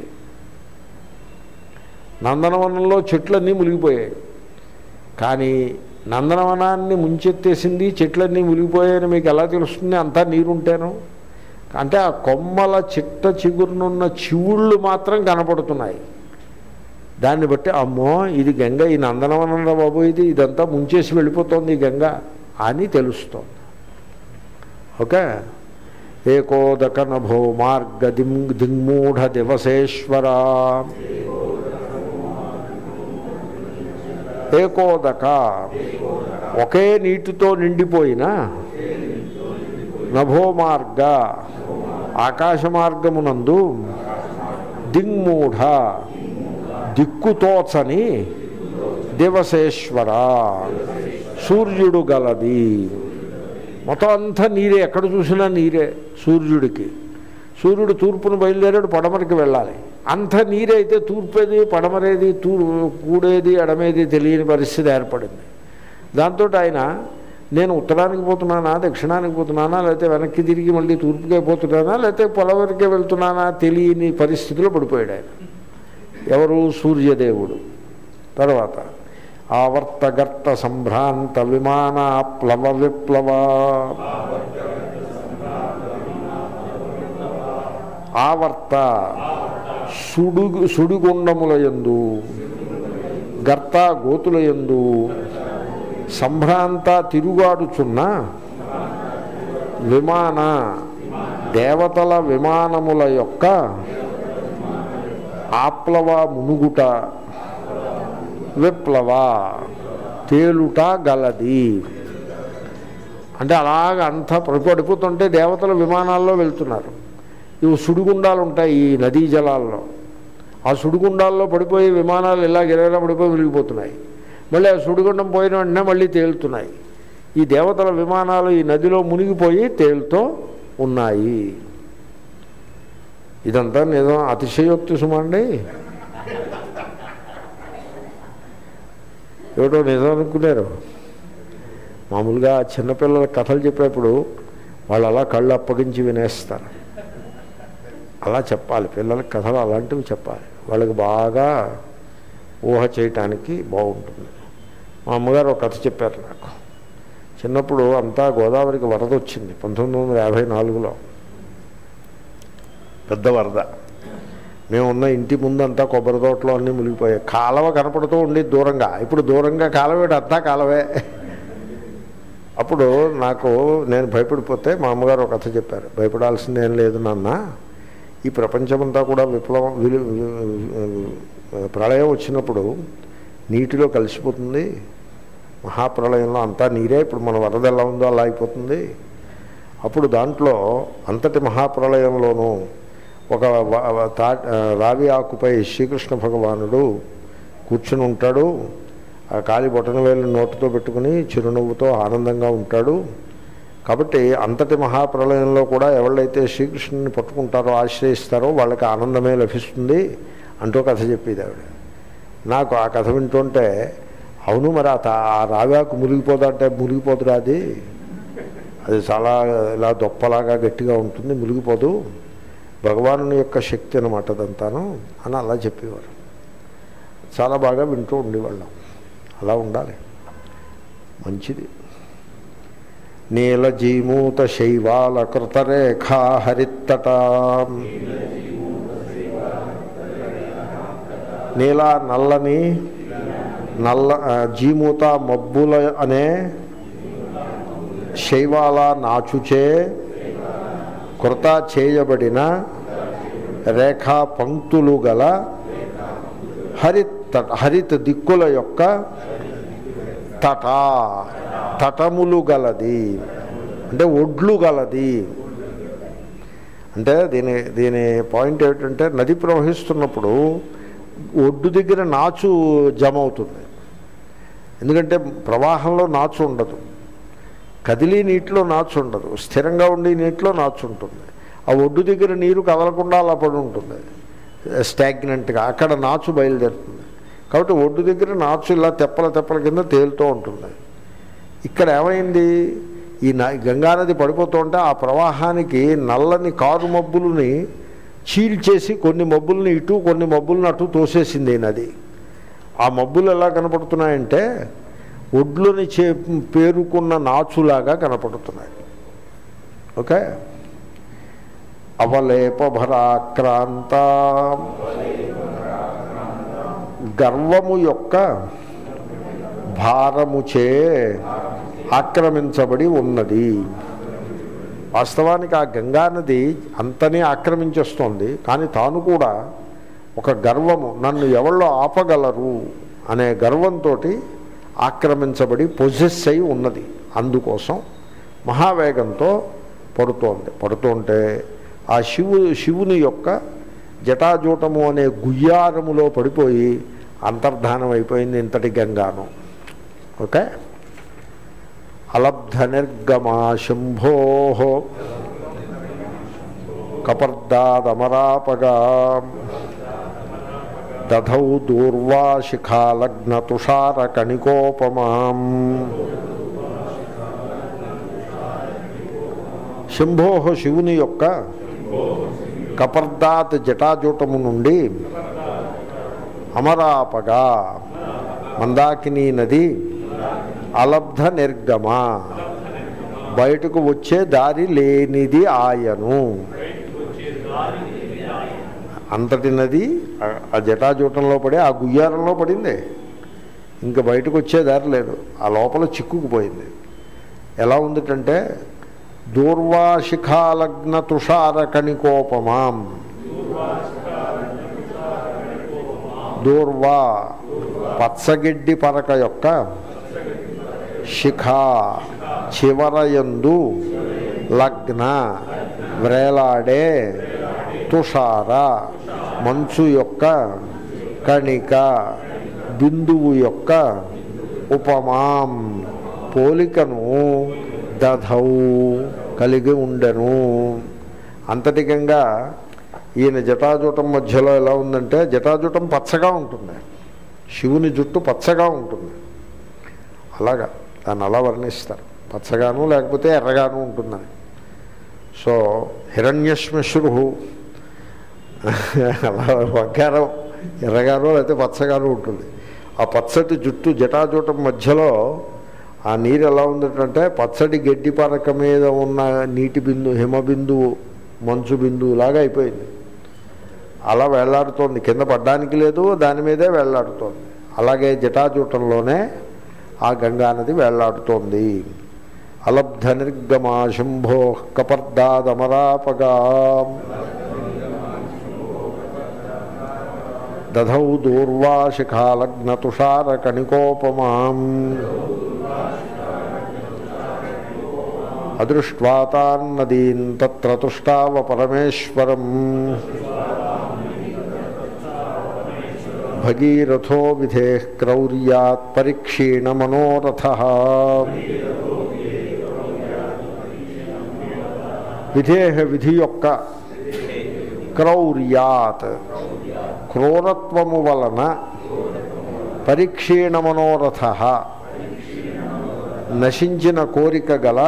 నందనవనంలో చెట్లన్నీ మునిగిపోయాయి కానీ నందనవనాన్ని ముంచెత్తేసింది చెట్లన్నీ మునిగిపోయాయని మీకు ఎలా తెలుస్తుంది అంతా నీరుంటేను అంటే ఆ కొమ్మల చిట్ట చిగురునున్న చివుళ్ళు మాత్రం కనపడుతున్నాయి దాన్ని బట్టి అమ్మో ఇది గంగ ఈ నందనవనంలో బాబు ఇది ఇదంతా ముంచేసి వెళ్ళిపోతుంది ఈ గంగ అని తెలుస్తోంది ఓకే ఏకోదక నభో మార్గ దింగ్ దింగూఢ దివసేశ్వర ఏకోదక ఒకే నీటితో నిండిపోయిన నభో మార్గ ఆకాశ మార్గమునందు దింగూఢ దిక్కుతోచని దివసేశ్వర సూర్యుడు గలది మొత్తం అంతా నీరే ఎక్కడ చూసినా నీరే సూర్యుడికి సూర్యుడు తూర్పును బయలుదేరాడు పడమరికి వెళ్ళాలి అంత నీరే అయితే తూర్పేది పడమరేది తూ కూడేది ఎడమేది తెలియని పరిస్థితి ఏర్పడింది దాంతో ఆయన నేను ఉత్తరానికి పోతున్నానా దక్షిణానికి పోతున్నానా లేకపోతే వెనక్కి తిరిగి మళ్ళీ తూర్పుకే పోతున్నానా లేకపోతే పొలవరికే వెళ్తున్నానా తెలియని పరిస్థితిలో పడిపోయాడు ఆయన ఎవరు సూర్యదేవుడు తర్వాత ఆవర్తగర్త సంభ్రాంత విమాన ప్లవ విప్లవ ఆవర్త సుడుగు సుడిగుండములయందు గర్త గోతులయందు సంభ్రాంత తిరుగాడుచున్న విమాన దేవతల విమానముల యొక్క ఆప్లవ మునుగుట విప్లవ తేలుట గలది అంటే అలాగ అంతా పడిపోతుంటే దేవతల విమానాల్లో వెళ్తున్నారు ఇవి సుడిగుండాలు ఉంటాయి ఈ నదీ జలాల్లో ఆ సుడిగుండాల్లో పడిపోయి విమానాలు ఇలా గిరగిరా పడిపోయి విరిగిపోతున్నాయి మళ్ళీ ఆ సుడిగుండం పోయిన వెంటనే మళ్ళీ తేలుతున్నాయి ఈ దేవతల విమానాలు ఈ నదిలో మునిగిపోయి తేలుతో ఉన్నాయి ఇదంతా నిజం అతిశయోక్తి సుమండి ఏమిటో నిజం అనుకున్నారు మామూలుగా చిన్నపిల్లల కథలు చెప్పేప్పుడు వాళ్ళు అలా కళ్ళు అప్పగించి వినేస్తారు అలా చెప్పాలి పిల్లలకి కథలు అలాంటివి చెప్పాలి వాళ్ళకి బాగా ఊహ చేయటానికి బాగుంటుంది మా అమ్మగారు ఒక కథ చెప్పారు నాకు చిన్నప్పుడు అంతా గోదావరికి వరద వచ్చింది పంతొమ్మిది వందల యాభై నాలుగులో పెద్ద వరద మేము ఉన్న ఇంటి ముందు అంతా కొబ్బరి తోటలో అన్నీ మునిగిపోయాయి కాలవ కనపడుతూ ఉండేది దూరంగా ఇప్పుడు దూరంగా కాలవేడు అంతా కాలవే అప్పుడు నాకు నేను భయపడిపోతే మా అమ్మగారు ఒక కథ చెప్పారు భయపడాల్సింది ఏం లేదు నాన్న ఈ ప్రపంచమంతా కూడా విప్లవం విలు ప్రళయం వచ్చినప్పుడు నీటిలో కలిసిపోతుంది మహాప్రళయంలో అంతా నీరే ఇప్పుడు మన వరద ఎలా ఉందో అలా అయిపోతుంది అప్పుడు దాంట్లో అంతటి మహాప్రళయంలోనూ ఒక వ- తా రావి ఆకుపై శ్రీకృష్ణ భగవానుడు కూర్చుని ఉంటాడు ఆ కాలి బొటన వేలు నోటుతో పెట్టుకుని చిరునవ్వుతో ఆనందంగా ఉంటాడు కాబట్టి అంతటి మహాప్రళయంలో కూడా ఎవళ్ళైతే శ్రీకృష్ణుని పట్టుకుంటారో ఆశ్రయిస్తారో వాళ్ళకి ఆనందమే లభిస్తుంది అంటూ కథ చెప్పేది ఆవిడ నాకు ఆ కథ వింటుంటే అవును మరి ఆ తా- ఆ రావాకు మునిగిపోదంటే మునిగిపోదురా అది అది చాలా ఇలా దొప్పలాగా గట్టిగా ఉంటుంది మునిగిపోదు భగవాను యొక్క శక్తి అనమాట అదంతాను అని అలా చెప్పేవారు చాలా బాగా వింటూ ఉండేవాళ్ళం అలా ఉండాలి మంచిది నీలజీమూత శైవాల కృతరేఖా హరిత్తట నీల నల్లని నల్ల ఆ, జీమూత మబ్బుల అనే శైవాల నాచుచే కృత చేయబడిన రేఖా పంక్తులు గల హరిత హరిత దిక్కుల యొక్క తట తటములు గలది అంటే ఒడ్లు గలది అంటే దీని దీని పాయింట్ ఏమిటంటే నది ప్రవహిస్తున్నప్పుడు ఒడ్డు దగ్గర నాచు జమ అవుతుంది ఎందుకంటే ప్రవాహంలో నాచు ఉండదు కదిలీ నీటిలో నాచు ఉండదు స్థిరంగా ఉండే నీటిలో నాచు ఉంటుంది ఆ ఒడ్డు దగ్గర నీరు కదలకుండా అలా పడి ఉంటుంది స్టాగ్నెంట్గా అక్కడ నాచు బయలుదేరుతుంది కాబట్టి ఒడ్డు దగ్గర నాచు ఇలా తెప్పల తెప్పల కింద తేలుతూ ఉంటుంది ఇక్కడ ఏమైంది ఈ న గంగానది పడిపోతూ ఉంటే ఆ ప్రవాహానికి నల్లని కారు మబ్బులని చీల్చేసి కొన్ని మబ్బుల్ని ఇటు కొన్ని మబ్బులను అటు తోసేసింది ఈ నది ఆ మబ్బులు ఎలా కనపడుతున్నాయంటే ఒడ్లని చే పేరుకున్న నాచులాగా కనపడుతున్నాయి ఓకే అవలేపభరాక్రాంత గర్వము యొక్క భారముచే ఆక్రమించబడి ఉన్నది వాస్తవానికి ఆ గంగానది అంతనే ఆక్రమించేస్తోంది కానీ తాను కూడా ఒక గర్వము నన్ను ఎవళ్ళో ఆపగలరు అనే గర్వంతో ఆక్రమించబడి పొజెస్ అయి ఉన్నది అందుకోసం మహావేగంతో పడుతోంది పడుతుంటే ఆ శివు శివుని యొక్క జటాజూటము అనే గుయ్యారములో పడిపోయి అంతర్ధానం అయిపోయింది ఇంతటి గంగాను ఓకే అలబ్ధ నిర్గమా శంభో కపర్దాదమరాపగా దధౌ దూర్వాశిఖాలగ్న తుషార కణికోపమాం శంభో శివుని యొక్క కపర్దాత్ జటాజూటము నుండి అమరాపగా మందాకిని నది అలబ్ధ నిర్గమ బయటకు వచ్చే దారి లేనిది ఆయను అంతటి నది ఆ- ఆ జటాజూటంలో పడి ఆ గుయ్యారంలో పడింది ఇంకా బయటకు వచ్చే దారి లేదు ఆ లోపల చిక్కుకుపోయింది ఎలా ఉందిటంటే దూర్వాశిఖాలగ్న తుషార కణికోపమాం దూర్వా పచ్చగిడ్డి పరక యొక్క శిఖ చివరయందు లగ్న వ్రేలాడే తుషార మంచు యొక్క కణిక బిందువు యొక్క ఉపమాం పోలికను దధౌ కలిగి ఉండెను అంతటికంగా ఈయన జటాజూటం మధ్యలో ఎలా ఉందంటే జటాజూటం పచ్చగా ఉంటుంది శివుని జుట్టు పచ్చగా ఉంటుంది అలాగా దాన్ని అలా వర్ణిస్తారు పచ్చగాను లేకపోతే ఎర్రగాను ఉంటుందని సో హిరణ్యశ్మశ్రు అలా వంకారం ఎర్రగాను లేకపోతే పచ్చగాను ఉంటుంది ఆ పచ్చటి జుట్టు జటాజూటం మధ్యలో ఆ నీరు ఎలా ఉందంటే పచ్చడి గడ్డి పరక మీద ఉన్న నీటి బిందు హిమ బిందువు మంచు బిందువు లాగా అయిపోయింది అలా వేళ్లాడుతోంది కింద పడ్డానికి లేదు దాని మీదే వేళ్లాడుతోంది అలాగే జటాజూటంలోనే ఆ గంగా నది వేళ్లాడుతోంది అలబ్ధ నిర్గమా శంభో కపర్దాదమరాపగా దధౌ దూర్వాశిఖాలగ్న తుషార కణికోపమాం అదృష్ట్వా తాన్నదీన్ తత్ర తుష్టావ పరమేశ్వరం భగీరథో విధే క్రౌర్యాత్ పరీక్షీణ మనోరథ విధేహ విధి యొక్క క్రౌర్యాత్ క్రూరత్వము వలన పరీక్షీణ మనోరథ నశించిన కోరిక గల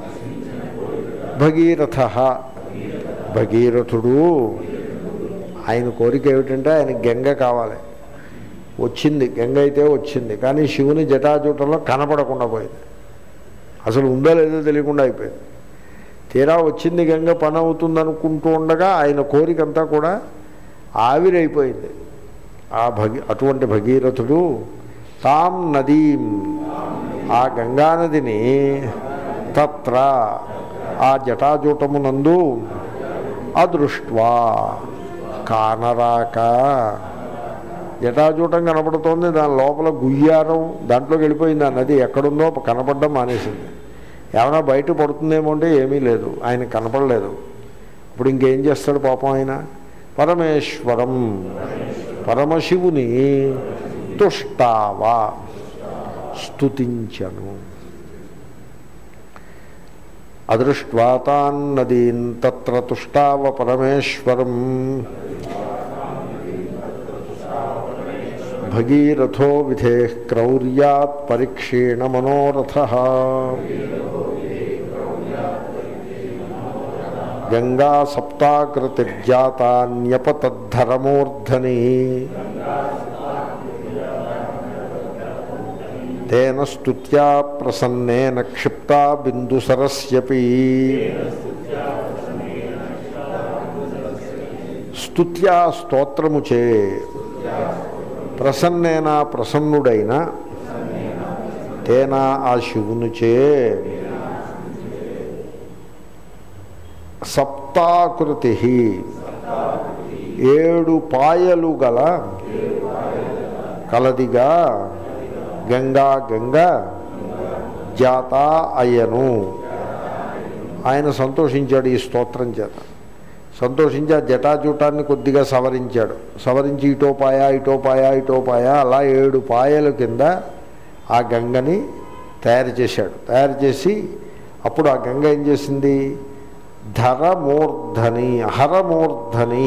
భగీరథ భగీరథుడు ఆయన కోరిక ఏమిటంటే ఆయన గంగ కావాలి వచ్చింది గంగ అయితే వచ్చింది కానీ శివుని జటాజూటంలో కనపడకుండా పోయింది అసలు ఉందో లేదో తెలియకుండా అయిపోయింది తీరా వచ్చింది గంగ పని అవుతుంది అనుకుంటూ ఉండగా ఆయన కోరికంతా కూడా ఆవిరైపోయింది ఆ భగి అటువంటి భగీరథుడు తాం నదీం ఆ గంగానదిని తత్ర ఆ జటాజూటమునందు అదృష్ట్వా కానరాక జటాజూటం కనపడుతోంది దాని లోపల గుయ్యారం దాంట్లోకి వెళ్ళిపోయింది ఆ నది ఎక్కడుందో కనపడడం మానేసింది ఏమైనా బయట పడుతుందేమో అంటే ఏమీ లేదు ఆయన కనపడలేదు ఇప్పుడు ఇంకేం చేస్తాడు పాపం ఆయన పరమేశ్వరం పరమశివుని తుష్టావా స్తుతించను అదృష్ట్వా తాన్నదీన్ తత్ర తుష్టావ పరమేశ్వరం భగీరథో విధే క్రౌర్యాత్ పరీక్షీణ మనోరథ గంగా సప్తాకృతిర్జాతాన్యపతద్ధరమూర్ధని తేన స్తుత్యా ప్రసన్నేన క్షిప్తా బిందుసరస్యపి స్తుత్యా స్తోత్రముచే ప్రసన్నేన ప్రసన్నుడైన తేనా ఆ శివునిచే సప్తాకృతి ఏడు పాయలు గల కలదిగా గంగా గంగ జాత అయ్యను ఆయన సంతోషించాడు ఈ స్తోత్రం చేత సంతోషించి ఆ జటాజూటాన్ని కొద్దిగా సవరించాడు సవరించి ఇటో పాయ ఇటో పాయ ఇటో పాయ అలా ఏడు పాయల కింద ఆ గంగని తయారు చేశాడు తయారు చేసి అప్పుడు ఆ గంగ ఏం చేసింది ధరమూర్ధని హరమూర్ధని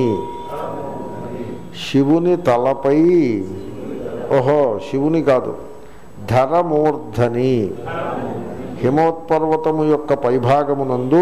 శివుని తలపై ఓహో శివుని కాదు ధరమూర్ధని హిమోత్పర్వతము యొక్క పైభాగమునందు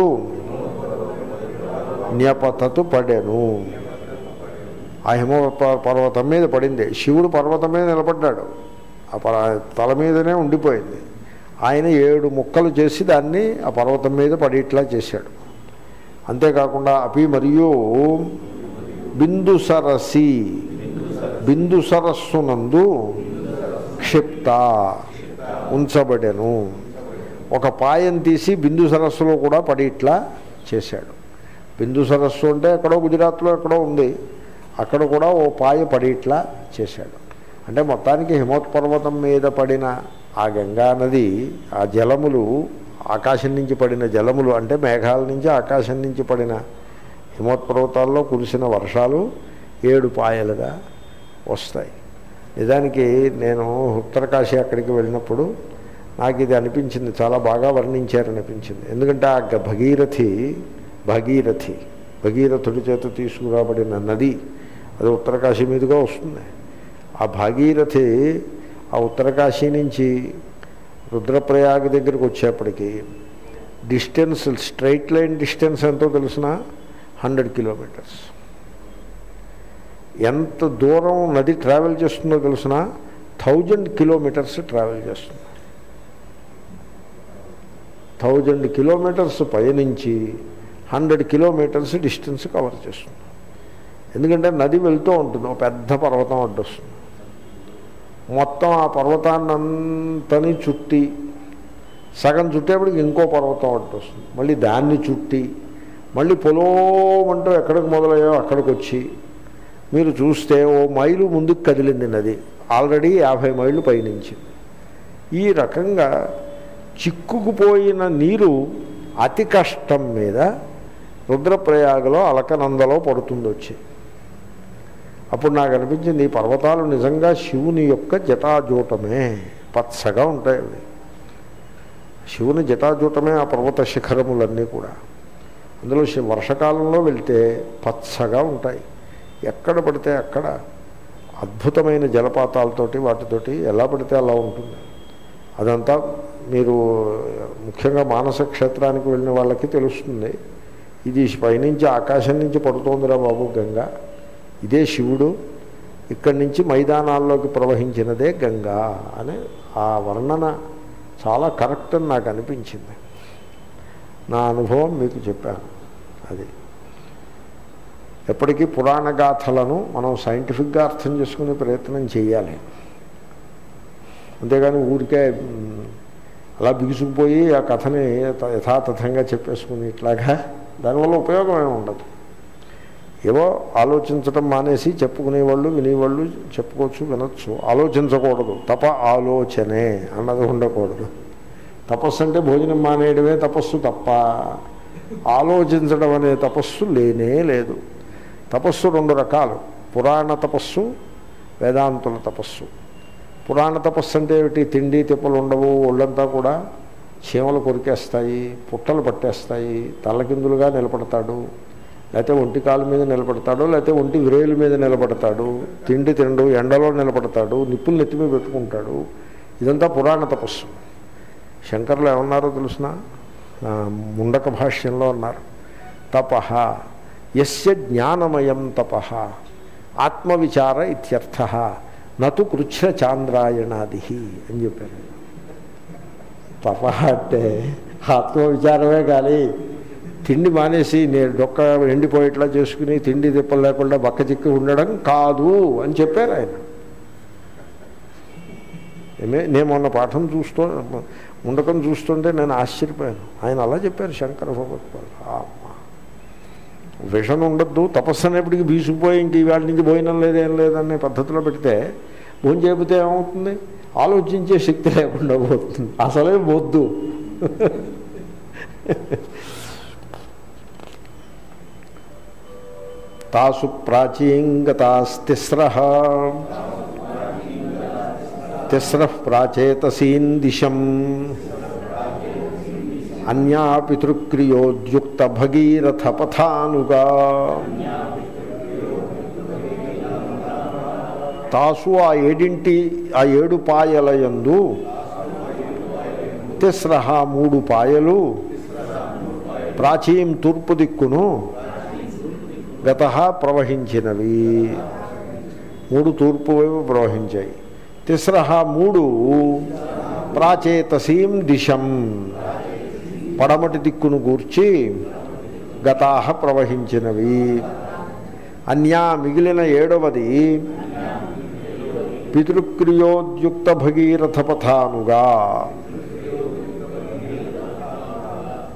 న్యపతతు పడెను ఆ హిమ ప- పర్వతం మీద పడింది శివుడు పర్వతం మీద నిలబడ్డాడు ఆ పర తల మీదనే ఉండిపోయింది ఆయన ఏడు ముక్కలు చేసి దాన్ని ఆ పర్వతం మీద పడేట్లా చేశాడు అంతేకాకుండా అపి మరియు బిందు సరసి బిందు సరస్సునందు క్షిప్త ఉంచబడెను ఒక పాయం తీసి బిందు సరస్సులో కూడా పడి ఇట్లా చేశాడు బిందు సరస్సు అంటే ఎక్కడో గుజరాత్లో ఎక్కడో ఉంది అక్కడ కూడా ఓ పాయ పడి ఇట్లా చేశాడు అంటే మొత్తానికి హిమోత్పర్వతం మీద పడిన ఆ గంగా నది ఆ జలములు ఆకాశం నుంచి పడిన జలములు అంటే మేఘాల నుంచి ఆకాశం నుంచి పడిన హిమోత్పర్వతాల్లో కురిసిన వర్షాలు ఏడు పాయలుగా వస్తాయి నిజానికి నేను ఉత్తరకాశీ అక్కడికి వెళ్ళినప్పుడు నాకు ఇది అనిపించింది చాలా బాగా వర్ణించారనిపించింది ఎందుకంటే ఆ గ- భగీరథి భగీరథి భగీరథుడి చేత తీసుకురాబడిన నది అది ఉత్తరకాశీ మీదుగా వస్తుంది ఆ భాగీరథి ఆ ఉత్తరకాశీ నుంచి రుద్రప్రయాగ దగ్గరికి వచ్చేప్పటికి డిస్టెన్స్ స్ట్రైట్ లైన్ డిస్టెన్స్ ఎంతో తెలిసిన హండ్రెడ్ కిలోమీటర్స్ ఎంత దూరం నది ట్రావెల్ చేస్తుందో తెలిసిన థౌజండ్ కిలోమీటర్స్ ట్రావెల్ చేస్తుంది థౌజండ్ కిలోమీటర్స్ పయనించి హండ్రెడ్ కిలోమీటర్స్ డిస్టెన్స్ కవర్ చేస్తుంది ఎందుకంటే నది వెళ్తూ ఉంటుంది ఒక పెద్ద పర్వతం అడ్డొస్తుంది మొత్తం ఆ పర్వతాన్ని అంతని చుట్టి సగం చుట్టేప్పటికి ఇంకో పర్వతం అడ్డొస్తుంది మళ్ళీ దాన్ని చుట్టి మళ్ళీ పొలోమంటూ ఎక్కడికి మొదలయ్యో అక్కడికి వచ్చి మీరు చూస్తే ఓ మైలు ముందుకు కదిలింది నది ఆల్రెడీ యాభై మైళ్ళు పయనించింది ఈ రకంగా చిక్కుకుపోయిన నీరు అతి కష్టం మీద రుద్రప్రయాగలో అలకనందలో పడుతుంది వచ్చి అప్పుడు నాకు అనిపించింది ఈ పర్వతాలు నిజంగా శివుని యొక్క జటాజూటమే పచ్చగా ఉంటాయి అవి శివుని జటాజూటమే ఆ పర్వత శిఖరములన్నీ కూడా అందులో శి- వర్షకాలంలో వెళ్తే పచ్చగా ఉంటాయి ఎక్కడ పడితే అక్కడ అద్భుతమైన జలపాతాలతోటి వాటితోటి ఎలా పడితే అలా ఉంటుంది అదంతా మీరు ముఖ్యంగా మానస క్షేత్రానికి వెళ్ళిన వాళ్ళకి తెలుస్తుంది ఇది పైనుంచి ఆకాశం నుంచి పడుతోందిరా బాబు గంగా ఇదే శివుడు ఇక్కడి నుంచి మైదానాల్లోకి ప్రవహించినదే గంగా అనే ఆ వర్ణన చాలా కరెక్ట్ అని నాకు అనిపించింది నా అనుభవం మీకు చెప్పాను అది ఎప్పటికీ పురాణ గాథలను మనం సైంటిఫిక్గా అర్థం చేసుకునే ప్రయత్నం చేయాలి అంతేగాని ఊరికే మ్, అలా బిగుసుకుపోయి ఆ కథని యథ- యథాతథంగా చెప్పేసుకుని ఇట్లాగా దానివల్ల ఉపయోగం ఏమి ఉండదు ఏవో ఆలోచించడం మానేసి చెప్పుకునేవాళ్ళు వినేవాళ్ళు చెప్పుకోవచ్చు వినొచ్చు ఆలోచించకూడదు తప ఆలోచనే అన్నది ఉండకూడదు తపస్సు అంటే భోజనం మానేయడమే తపస్సు తప్ప ఆలోచించడం అనే తపస్సు లేనే లేదు తపస్సు రెండు రకాలు పురాణ తపస్సు వేదాంతుల తపస్సు పురాణ తపస్సు అంటే ఏమిటి తిండి తిప్పలు ఉండవు ఒళ్ళంతా కూడా చీమలు కొరికేస్తాయి పుట్టలు పట్టేస్తాయి తల్లకిందులుగా నిలబడతాడు లేకపోతే ఒంటి కాలు మీద నిలబడతాడు లేకపోతే ఒంటి విరేల మీద నిలబడతాడు తిండి తిండు ఎండలో నిలబడతాడు నిప్పులు నెత్తి మీద పెట్టుకుంటాడు ఇదంతా పురాణ తపస్సు శంకర్లు ఏమన్నారో తెలుసిన ముండక భాష్యంలో అన్నారు తప ఎస్య జ్ఞానమయం తప ఆత్మవిచార ఇత్యర్థ నతు కృచ్ఛ చాంద్రాయణాది అని చెప్పారు తప అంటే ఆత్మవిచారమే కానీ తిండి మానేసి నేను డొక్క ఎండిపోయేట్లా చేసుకుని తిండి తిప్పలు లేకుండా బక్క చిక్కి ఉండడం కాదు అని చెప్పారు ఆయన ఏమే నేను మొన్న పాఠం చూస్తూ ఉండకం చూస్తుంటే నేను ఆశ్చర్యపోయాను ఆయన అలా చెప్పారు శంకర భగవత్పాల్ విషం ఉండద్దు తపస్సు అనేప్పటికీ బీసుకుపోయి ఇంక ఇవాళ నుంచి భోజనం లేదేం లేదనే పద్ధతిలో పెడితే భోజనం చేయకపోతే ఏమవుతుంది ఆలోచించే శక్తి లేకుండా పోతుంది అసలే వద్దు తాసు ప్రాచీంగతాస్తిస్ర తిస్ర ప్రాచేతసీన్ దిశం అన్యా పితృక్రియోద్యుక్త భగీరథ పథానుగా తాసు ఆ ఏడింటి ఆ ఏడు పాయలయందు తిస్రహ మూడు పాయలు ప్రాచీం తూర్పు దిక్కును గత ప్రవహించినవి మూడు తూర్పు వైపు ప్రవహించాయి తిస్రహ మూడు ప్రాచేతసీం దిశం పడమటి దిక్కును గూర్చి గతాహ ప్రవహించినవి అన్యా మిగిలిన ఏడవది పితృక్రియోద్యుక్త భగీరథ పథానుగా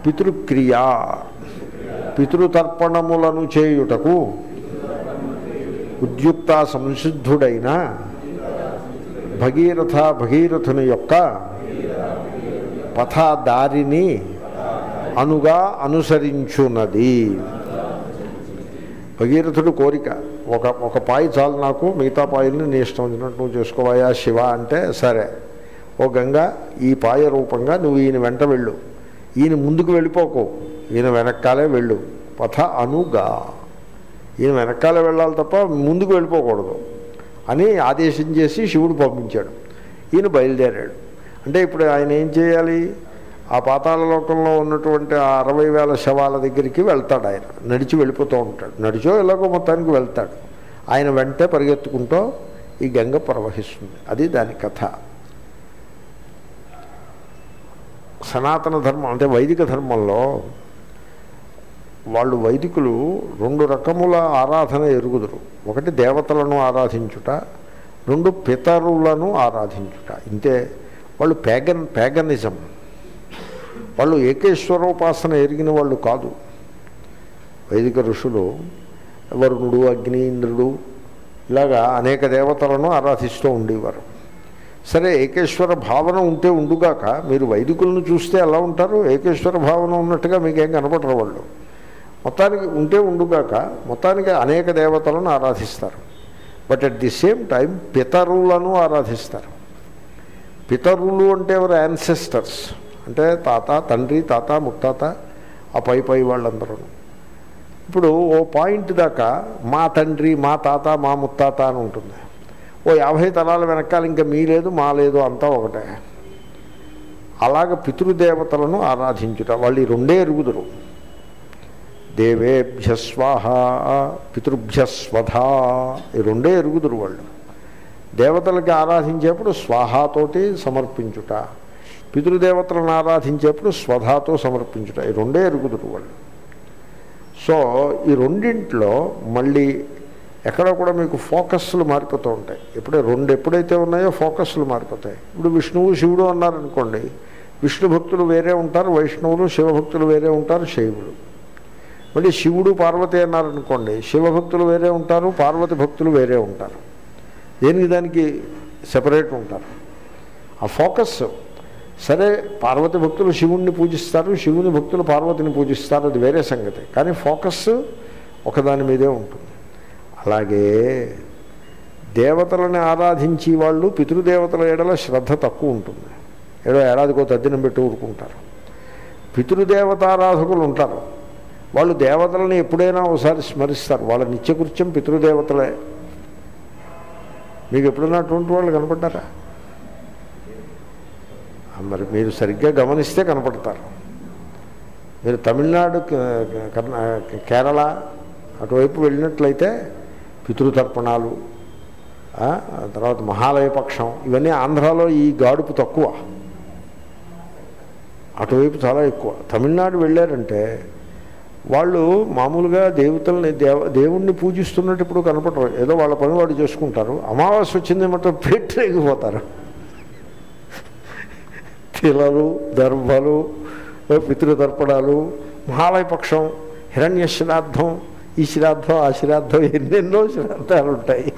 పితృక్రియ పితృతర్పణములను చేయుటకు ఉద్యుక్త సంసిద్ధుడైన భగీరథ భగీరథుని యొక్క పథ దారిని అనుగా అనుసరించున్నది భగీరథుడు కోరిక ఒక ఒక పాయి చాలు నాకు మిగతా పాయల్ని నీ ఇష్టం వచ్చినట్టు నువ్వు చేసుకోవాయా శివ అంటే సరే ఓ గంగా ఈ పాయ రూపంగా నువ్వు ఈయన వెంట వెళ్ళు ఈయన ముందుకు వెళ్ళిపోకు ఈయన వెనక్కాలే వెళ్ళు పథ అనుగా ఈయన వెనకాలే వెళ్ళాలి తప్ప ముందుకు వెళ్ళిపోకూడదు అని ఆదేశం చేసి శివుడు పంపించాడు ఈయన బయలుదేరాడు అంటే ఇప్పుడు ఆయన ఏం చేయాలి ఆ పాతాళ లోకంలో ఉన్నటువంటి ఆ అరవై వేల శవాల దగ్గరికి వెళ్తాడు ఆయన నడిచి వెళ్ళిపోతూ ఉంటాడు నడిచో ఎలాగో మొత్తానికి వెళ్తాడు ఆయన వెంటే పరిగెత్తుకుంటూ ఈ గంగ ప్రవహిస్తుంది అది దాని కథ సనాతన ధర్మం అంటే వైదిక ధర్మంలో వాళ్ళు వైదికులు రెండు రకముల ఆరాధన ఎరుగుదురు ఒకటి దేవతలను ఆరాధించుట రెండు పితరులను ఆరాధించుట ఇంతే వాళ్ళు పేగన్ పేగనిజం వాళ్ళు ఏకేశ్వరోపాసన ఎరిగిన వాళ్ళు కాదు వైదిక ఋషులు వరుణుడు అగ్ని ఇంద్రుడు ఇలాగా అనేక దేవతలను ఆరాధిస్తూ ఉండేవారు సరే ఏకేశ్వర భావన ఉంటే ఉండుగాక మీరు వైదికులను చూస్తే ఎలా ఉంటారు ఏకేశ్వర భావన ఉన్నట్టుగా మీకేం కనపడరు వాళ్ళు మొత్తానికి ఉంటే ఉండుగాక మొత్తానికి అనేక దేవతలను ఆరాధిస్తారు but at the same time పితరులను ఆరాధిస్తారు పితరులు అంటే ఎవరు యాన్సెస్టర్స్ అంటే తాత తండ్రి తాత ముత్తాత ఆ పై పై వాళ్ళందరూ ఇప్పుడు ఓ పాయింట్ దాకా మా తండ్రి మా తాత మా ముత్తాత అని ఉంటుంది ఓ యాభై తరాల వెనకాల ఇంకా మీ లేదు మా లేదు అంతా ఒకటే అలాగ పితృదేవతలను ఆరాధించుట వాళ్ళు ఈ రెండే ఎరుగుదురు దేవేభ్య స్వాహ పితృభ్య స్వధా ఈ రెండే ఎరుగుదురు వాళ్ళు దేవతలకి ఆరాధించేప్పుడు స్వాహాతోటి సమర్పించుట పితృదేవతలను ఆరాధించేప్పుడు స్వధాతో సమర్పించుట ఈ రెండే ఎరుగుదురు వాళ్ళు సో ఈ రెండింట్లో మళ్ళీ ఎక్కడ కూడా మీకు ఫోకస్లు మారిపోతూ ఉంటాయి ఎప్పుడే రెండు ఎప్పుడైతే ఉన్నాయో ఫోకస్లు మారిపోతాయి ఇప్పుడు విష్ణువు శివుడు అన్నారనుకోండి విష్ణు భక్తులు వేరే ఉంటారు వైష్ణవులు శివభక్తులు వేరే ఉంటారు శైవులు మళ్ళీ శివుడు పార్వతి అన్నారనుకోండి శివభక్తులు వేరే ఉంటారు పార్వతి భక్తులు వేరే ఉంటారు దేనికి దానికి సెపరేట్ ఉంటారు ఆ ఫోకస్ సరే పార్వతి భక్తులు శివుణ్ణి పూజిస్తారు శివుని భక్తులు పార్వతిని పూజిస్తారు అది వేరే సంగతి కానీ ఫోకస్ ఒకదాని మీదే ఉంటుంది అలాగే దేవతలను ఆరాధించి వాళ్ళు పితృదేవతల ఏడల శ్రద్ధ తక్కువ ఉంటుంది ఏడో ఏడాదికో తద్దినం పెట్టి ఊరుకుంటారు పితృదేవతారాధకులు ఉంటారు వాళ్ళు దేవతలను ఎప్పుడైనా ఒకసారి స్మరిస్తారు వాళ్ళ నిత్యకృత్యం పితృదేవతలే మీకు ఎప్పుడైనా అటువంటి వాళ్ళు కనపడ్డారా మరి మీరు సరిగ్గా గమనిస్తే కనపడతారు మీరు తమిళనాడు కర్ణా కేరళ అటువైపు వెళ్ళినట్లయితే పితృతర్పణాలు తర్వాత మహాలయ పక్షం ఇవన్నీ ఆంధ్రాలో ఈ గాడుపు తక్కువ అటువైపు చాలా ఎక్కువ తమిళనాడు వెళ్ళారంటే వాళ్ళు మామూలుగా దేవతల్ని దేవ దేవుణ్ణి పూజిస్తున్నట్టు ఇప్పుడు కనపడరు ఏదో వాళ్ళ పని వాడు చేసుకుంటారు అమావాస్య వచ్చింది మాత్రం పెట్టరేగిపోతారు తిలలు దర్భలు పితృతర్పణాలు మహాలయ పక్షం హిరణ్య శ్రాద్ధం ఈ శ్రాద్ధం ఆ శ్రాద్ధం ఎన్నెన్నో శ్రాద్ధాలు ఉంటాయి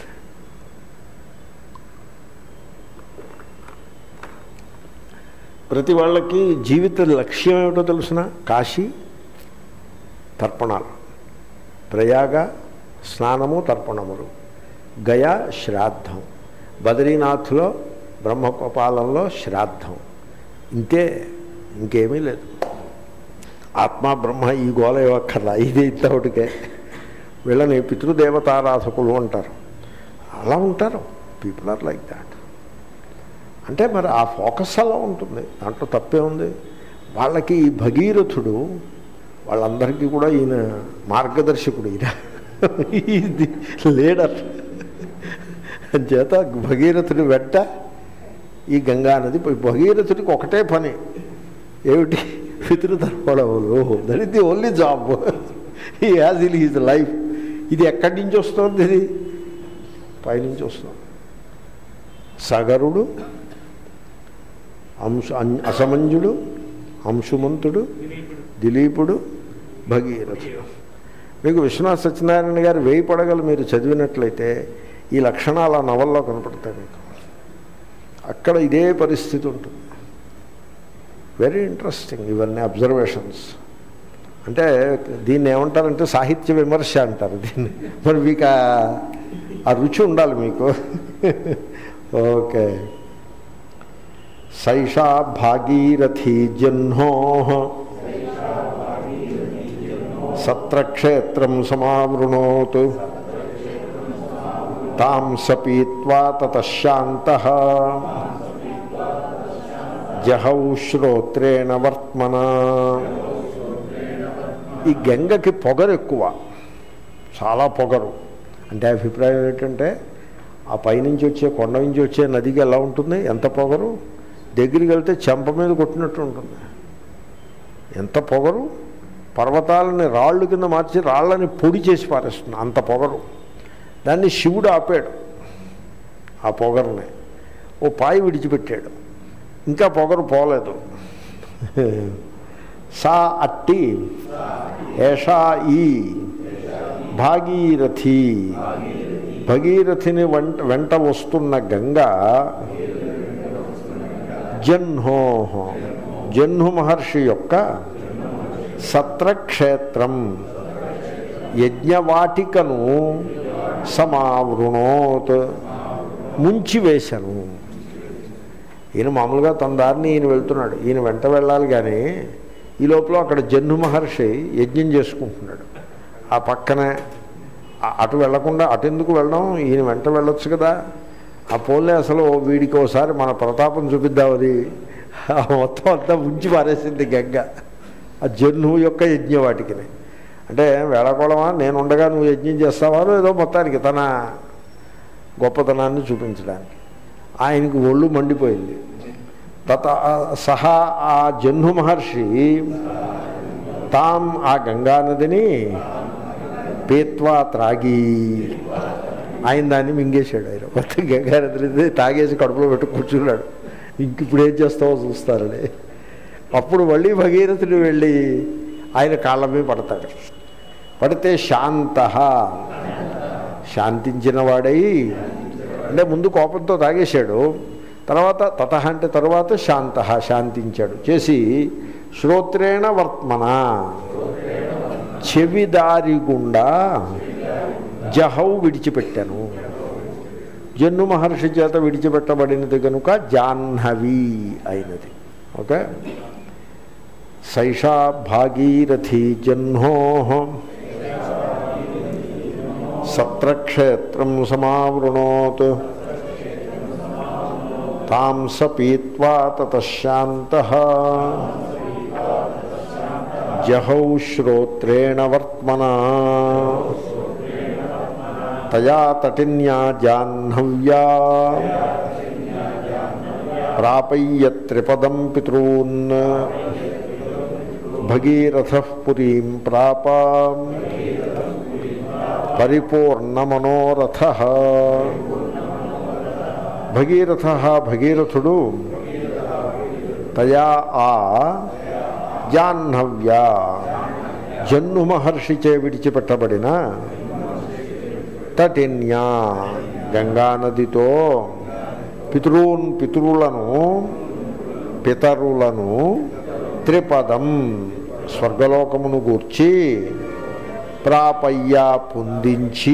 ప్రతి వాళ్ళకి జీవిత లక్ష్యం ఏమిటో తెలుసిన కాశీ తర్పణాలు ప్రయాగ స్నానము తర్పణములు గయా శ్రాద్ధం బద్రీనాథ్లో బ్రహ్మకోపాలంలో శ్రాద్ధం ఇంతే ఇంకేమీ లేదు ఆత్మ బ్రహ్మ ఈ గోల ఇవ్వక్కర్లా ఇది ఇంతటికే వీళ్ళని పితృదేవతారాధకులు అంటారు అలా ఉంటారు పీపుల్ ఆర్ లైక్ దాట్ అంటే మరి ఆ ఫోకస్ అలా ఉంటుంది దాంట్లో తప్పే ఉంది వాళ్ళకి ఈ భగీరథుడు వాళ్ళందరికీ కూడా ఈయన మార్గదర్శకుడు ఈయన ఇది లీడర్ చేత భగీరథుడి వెంట ఈ గంగా నది భగీరథుడికి ఒకటే పని ఏమిటి పితృతర్పణములు that is the only job he has in his life ఇది ఎక్కడి నుంచి వస్తుంది ఇది పైనుంచి వస్తుంది సగరుడు అంశు అసమంజుడు అంశుమంతుడు దిలీపుడు భగీరథుడు మీకు విశ్వనాథ్ సత్యనారాయణ గారు వేయి పడగలు మీరు చదివినట్లయితే ఈ లక్షణాలు ఆ నవల్లో కనపడతాయి మీకు అక్కడ ఇదే పరిస్థితి ఉంటుంది వెరీ ఇంట్రెస్టింగ్ ఇవన్నీ అబ్జర్వేషన్స్ అంటే దీన్ని ఏమంటారంటే సాహిత్య విమర్శ అంటారు దీన్ని మరి మీకు ఆ- ఆ రుచి ఉండాలి మీకు ఓకే సైషా భాగీరథీ జహ్నో సత్రక్షేత్రం సమావృణోత్ తాం సపీత్వా తతశాంత జహౌ శ్రోత్రేణ వర్త్మన ఈ గంగకి పొగరు ఎక్కువ చాలా పొగరు అంటే అభిప్రాయం ఏంటంటే ఆ పైనుంచి వచ్చే కొండ నుంచి వచ్చే నదికి ఎలా ఉంటుంది ఎంత పొగరు దగ్గరికి వెళ్తే చెంప మీద కొట్టినట్టు ఉంటుంది ఎంత పొగరు పర్వతాలని రాళ్ళు కింద మార్చి రాళ్ళని పొడి చేసి పారేస్తుంది అంత పొగరు దాన్ని శివుడు ఆపాడు ఆ పొగరుని ఓ పాయి విడిచిపెట్టాడు ఇంకా పొగరు పోలేదు సా అట్టి ఏషా ఈ భాగీరథి భగీరథిని వెంట వెంట వస్తున్న గంగ జహ్నో జహ్ను మహర్షి యొక్క సత్రక్షేత్రం యజ్ఞవాటికను సమావృణోత్ ముంచివేశను ఈయన మామూలుగా తన దారిని ఈయన వెళ్తున్నాడు ఈయన వెంట వెళ్ళాలి కానీ ఈ లోపల అక్కడ జహ్ను మహర్షి యజ్ఞం చేసుకుంటున్నాడు ఆ పక్కనే ఆ- అటు వెళ్లకుండా అటు ఎందుకు వెళ్ళడం ఈయన వెంట వెళ్ళొచ్చు కదా ఆ పోలే అసలు వీడికి ఒకసారి మన ప్రతాపం చూపిద్దాం అది ఆ మొత్తం అంతా ఉంచి పారేసింది గంగ ఆ జహ్నువు యొక్క యజ్ఞం వాటికి అంటే వేళకోళమా నేను ఉండగా నువ్వు యజ్ఞం చేస్తావారో ఏదో మొత్తానికి తన గొప్పతనాన్ని చూపించడానికి ఆయనకు ఒళ్ళు మండిపోయింది తత సహా ఆ జహ్ను మహర్షి తాం ఆ గంగానదిని పీత్వా త్రాగి ఆయన దాన్ని మింగేశాడు ఆయన మొత్తం గంగానదిని తాగేసి కడుపులో పెట్టి కూర్చున్నాడు ఇంక ఇప్పుడు ఏం చేస్తావో చూస్తారని అప్పుడు మళ్ళీ భగీరథుడు వెళ్ళి ఆయన కాళ్ళ మీద పడతాడు పడితే శాంత శాంతించిన వాడై అంటే ముందు కోపంతో తాగేశాడు తర్వాత తత అంటే తర్వాత శాంత శాంతించాడు చేసి శ్రోత్రేణ వర్త్మన చెవిదారి గుండా జహౌ విడిచిపెట్టాను జన్ను మహర్షి చేత విడిచిపెట్టబడినది కనుక జాహ్నవి అయినది ఓకే సైషా భాగీరథి జహ్నో సత్రక్షేత్రం సమావృణోత్ తాం స పీత్వా తతశాంత జహౌ శ్రోత్రేణ వర్త్మన తయా తటిన్యా జాహ్నవ్యా ప్రాపయ్య త్రిపదం పితॄన్ భగీరథ పురీం ప్రాప పరిపూర్ణమనోరథ భగీరథ భగీరథుడు తయా ఆ జాహ్నవ్య జన్ను మహర్షిచే విడిచిపెట్టబడిన తటిన్యా గంగానదితో పితృన్ పితృలను పితరులను త్రిపదం స్వర్గలోకమును గూర్చి ప్రాపయ్య పొందించి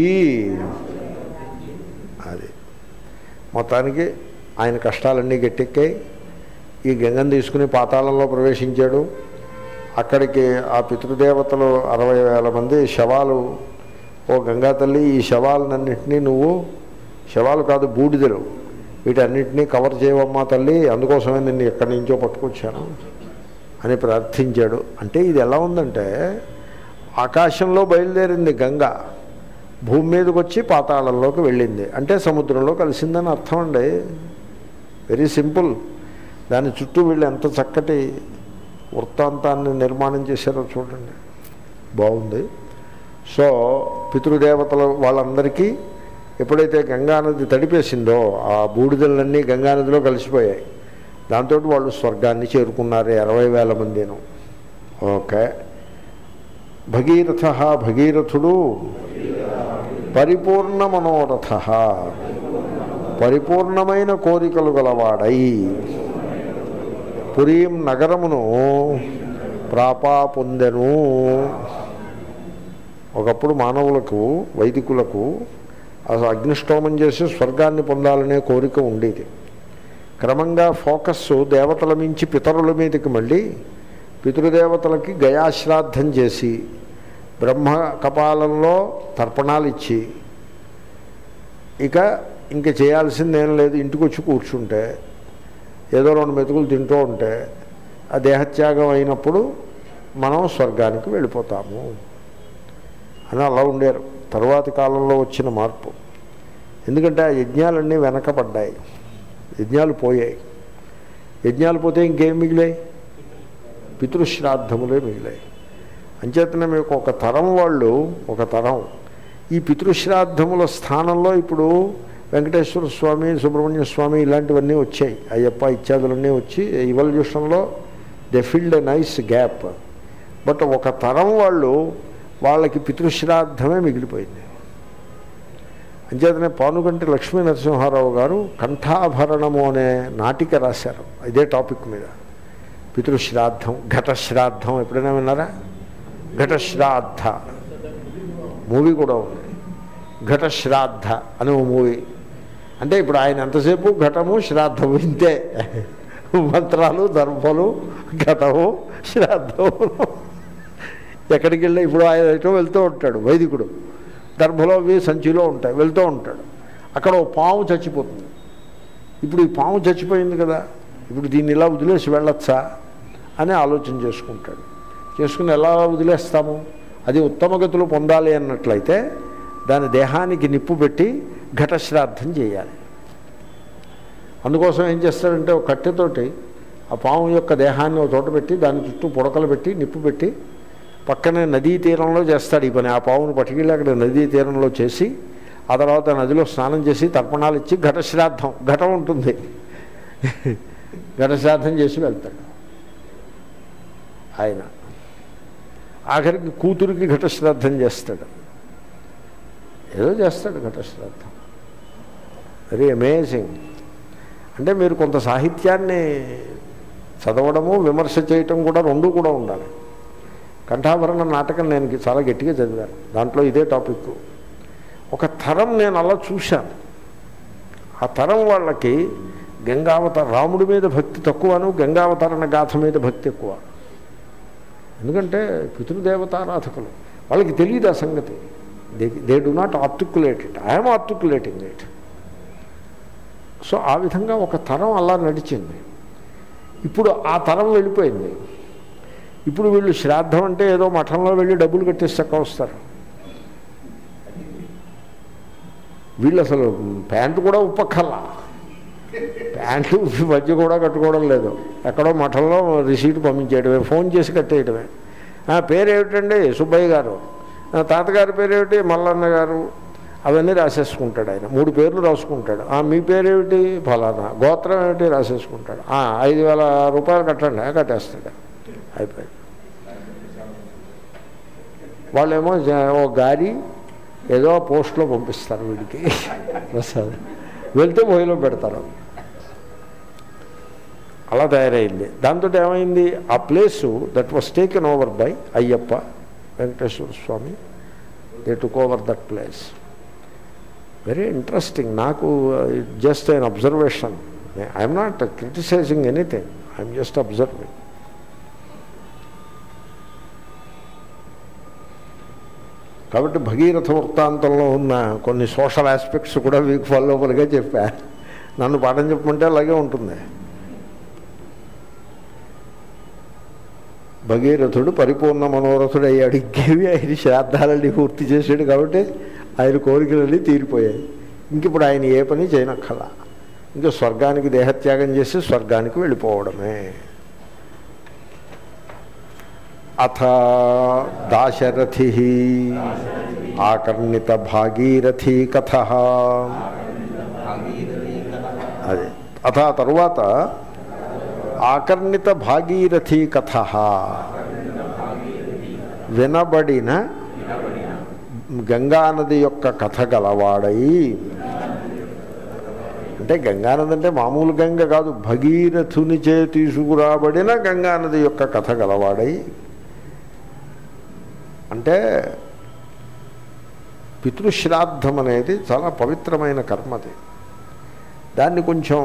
అది మొత్తానికి ఆయన కష్టాలన్నీ గట్టెక్కాయి ఈ గంగను తీసుకుని పాతాళంలో ప్రవేశించాడు అక్కడికి ఆ పితృదేవతలు అరవై వేల మంది శవాలు ఓ గంగా తల్లి ఈ శవాలన్నింటినీ నువ్వు శవాలు కాదు బూడిదలు వీటన్నింటినీ కవర్ చేయవమ్మా తల్లి అందుకోసమే నిన్ను ఎక్కడి నుంచో పట్టుకొచ్చాను అని ప్రార్థించాడు అంటే ఇది ఎలా ఉందంటే ఆకాశంలో బయలుదేరింది గంగ భూమి మీదకి వచ్చి పాతాళంలోకి వెళ్ళింది అంటే సముద్రంలో కలిసిందని అర్థం అండి వెరీ సింపుల్ దాని చుట్టూ వీళ్ళు ఎంత చక్కటి వృత్తాంతాన్ని నిర్మాణం చేశారో చూడండి బాగుంది సో పితృదేవతల వాళ్ళందరికీ ఎప్పుడైతే గంగానది తడిపేసిందో ఆ బూడిదలన్నీ గంగానదిలో కలిసిపోయాయి దాంతో వాళ్ళు స్వర్గాన్ని చేరుకున్నారు ఇరవై వేల మందిను ఓకే భగీరథ భగీరథుడు పరిపూర్ణ మనోరథ పరిపూర్ణమైన కోరికలు గలవాడై పురీం నగరమును ప్రాపా పొందెను ఒకప్పుడు మానవులకు వైదికులకు అసలు అగ్నిష్టోమం చేసి స్వర్గాన్ని పొందాలనే కోరిక ఉండేది క్రమంగా ఫోకస్ దేవతల మించి పితరుల మీదకి మళ్ళీ పితృదేవతలకి గయాశ్రాద్ధం చేసి బ్రహ్మ కపాలంలో తర్పణాలు ఇచ్చి ఇక ఇంక చేయాల్సిందేం లేదు ఇంటికి వచ్చి కూర్చుంటే ఏదో రెండు మెతుకులు తింటూ ఉంటే ఆ దేహత్యాగం అయినప్పుడు మనం స్వర్గానికి వెళ్ళిపోతాము అని అలా ఉండేరు తరువాతి కాలంలో వచ్చిన మార్పు ఎందుకంటే ఆ యజ్ఞాలన్నీ వెనకబడ్డాయి యజ్ఞాలు పోయాయి యజ్ఞాలు పోతే ఇంకేం మిగిలాయి పితృశ్రాద్ధములే మిగిలాయి అంచేతనే మీకు ఒక తరం వాళ్ళు ఒక తరం ఈ పితృశ్రాద్ధముల స్థానంలో ఇప్పుడు వెంకటేశ్వర స్వామి సుబ్రహ్మణ్య స్వామి ఇలాంటివన్నీ వచ్చాయి అయ్యప్ప ఇత్యాదులన్నీ వచ్చి ఇవల్యూషన్లో they filled a nice gap but ఒక తరం వాళ్ళు వాళ్ళకి పితృశ్రాద్ధమే మిగిలిపోయింది అంచేతనే పానుగంటి లక్ష్మీ నరసింహారావు గారు కంఠాభరణము అనే నాటిక రాశారు ఇదే టాపిక్ మీద పితృశ్రాద్ధం ఘటశ్రాద్ధం ఎప్పుడైనా విన్నారా ఘటశ్రాద్ధ మూవీ కూడా ఉంది ఘటశ్రాద్ధ అనే ఓ మూవీ అంటే ఇప్పుడు ఆయన ఎంతసేపు ఘటము శ్రాద్ధము ఇంతే మంత్రాలు దర్భలు ఘటము శ్రాద్ధము ఎక్కడికి వెళ్ళి ఇప్పుడు ఆయన ఎటో వెళ్తూ ఉంటాడు వైదికుడు దర్భలో అవి సంచిలో ఉంటాయి వెళ్తూ ఉంటాడు అక్కడ ఓ పాము చచ్చిపోతుంది ఇప్పుడు ఈ పాము చచ్చిపోయింది కదా ఇప్పుడు దీన్ని ఇలా వదిలేసి వెళ్ళొచ్చా అని ఆలోచన చేసుకుంటాడు చేసుకుని ఎలా వదిలేస్తాము అది ఉత్తమగతులు పొందాలి అన్నట్లయితే దాని దేహానికి నిప్పు పెట్టి ఘటశ్రాద్ధం చేయాలి అందుకోసం ఏం చేస్తాడంటే ఒక కట్టెతోటి ఆ పాము యొక్క దేహాన్ని ఒక చోట పెట్టి దాని చుట్టూ పుడకలు పెట్టి నిప్పు పెట్టి పక్కనే నదీ తీరంలో చేస్తాడు ఈ పని ఆ పావును పట్టుకెళ్ళి అక్కడ నదీ తీరంలో చేసి ఆ తర్వాత నదిలో స్నానం చేసి తర్పణాలు ఇచ్చి ఘటశ్రాద్ధం ఘటం ఉంటుంది ఘటశ్రాద్ధం చేసి వెళ్తాడు ఆయన ఆఖరికి కూతురికి ఘటశ్రాద్ధం చేస్తాడు ఏదో చేస్తాడు ఘటశ్రాద్ధం వెరీ అమేజింగ్ అంటే మీరు కొంత సాహిత్యాన్ని చదవడము విమర్శ చేయటం కూడా రెండు కూడా ఉండాలి కంఠాభరణ నాటకం నేను చాలా గట్టిగా చదివాను దాంట్లో ఇదే టాపిక్ ఒక తరం నేను అలా చూశాను ఆ తరం వాళ్ళకి గంగావతార రాముడి మీద భక్తి తక్కువను గంగావతరణ గాథ మీద భక్తి ఎక్కువ ఎందుకంటే పితృదేవతారాధకులు వాళ్ళకి తెలియదు ఆ సంగతి they they do not articulate it I'm articulating it so ఆ విధంగా ఒక తరం అలా నడిచింది ఇప్పుడు ఆ తరం వెళ్ళిపోయింది ఇప్పుడు వీళ్ళు శ్రాద్ధం అంటే ఏదో మఠంలో వెళ్ళి డబ్బులు కట్టేసి చక్క వస్తారు వీళ్ళు అసలు ప్యాంటు కూడా ఉప్పక్కల్లా ప్యాంటు మధ్య కూడా కట్టుకోవడం లేదు ఎక్కడో మఠంలో రిసీట్ పంపించేయడమే ఫోన్ చేసి కట్టేయడమే "ఆ, పేరేమిటండి సుబ్బయ్య గారు "ఆ, తాతగారి పేరేమిటి మల్లన్న గారు అవన్నీ రాసేసుకుంటాడు ఆయన మూడు పేర్లు రాసుకుంటాడు "ఆ, మీ పేరేమిటి ఫలానా గోత్రం ఏమిటి రాసేసుకుంటాడు "ఆ, ఐదు వేల రూపాయలు కట్టండి "ఆ, కట్టేస్తాడు అయిపోయింది వాళ్ళేమో జ- ఓ గారి ఏదో పోస్ట్లో పంపిస్తారు వీడికి ప్రసాద్ వెళ్తే మొయ్యిలో పెడతారు అలా తయారైంది దాంతో ఏమైంది ఆ place that was taken over by Ayyappa Venkateswara Swamy they took over that place very interesting నాకు just an observation I'm not criticising anything I'm just observing కాబట్టి భగీరథ వృత్తాంతంలో ఉన్న కొన్ని సోషల్ ఆస్పెక్ట్స్ కూడా వీక్ ఫాలోవర్గా చెప్పా నన్ను పాఠం చెప్పమంటే అలాగే ఉంటుంది భగీరథుడు పరిపూర్ణ మనోరథుడు అయ్యాడు ఇంకేవి ఆయన శ్రాద్ధాలన్నీ పూర్తి చేశాడు కాబట్టి ఆయన కోరికలన్నీ తీరిపోయాయి ఇంక ఇప్పుడు ఆయన ఏ పని చేయనక్కల ఇంకా స్వర్గానికి దేహత్యాగం చేసి స్వర్గానికి వెళ్ళిపోవడమే అథ దాశరథి ఆకర్ణిత భాగీరథీ కథ అదే అథ తరువాత ఆకర్ణిత భాగీరథీ కథ వినబడిన గంగానది యొక్క కథ గలవాడై అంటే గంగానది అంటే మామూలు గంగ కాదు భగీరథునిచే తీసుకురాబడిన గంగానది యొక్క కథ గలవాడై అంటే పితృశ్రాద్ధం అనేది చాలా పవిత్రమైన కర్మది దాన్ని కొంచెం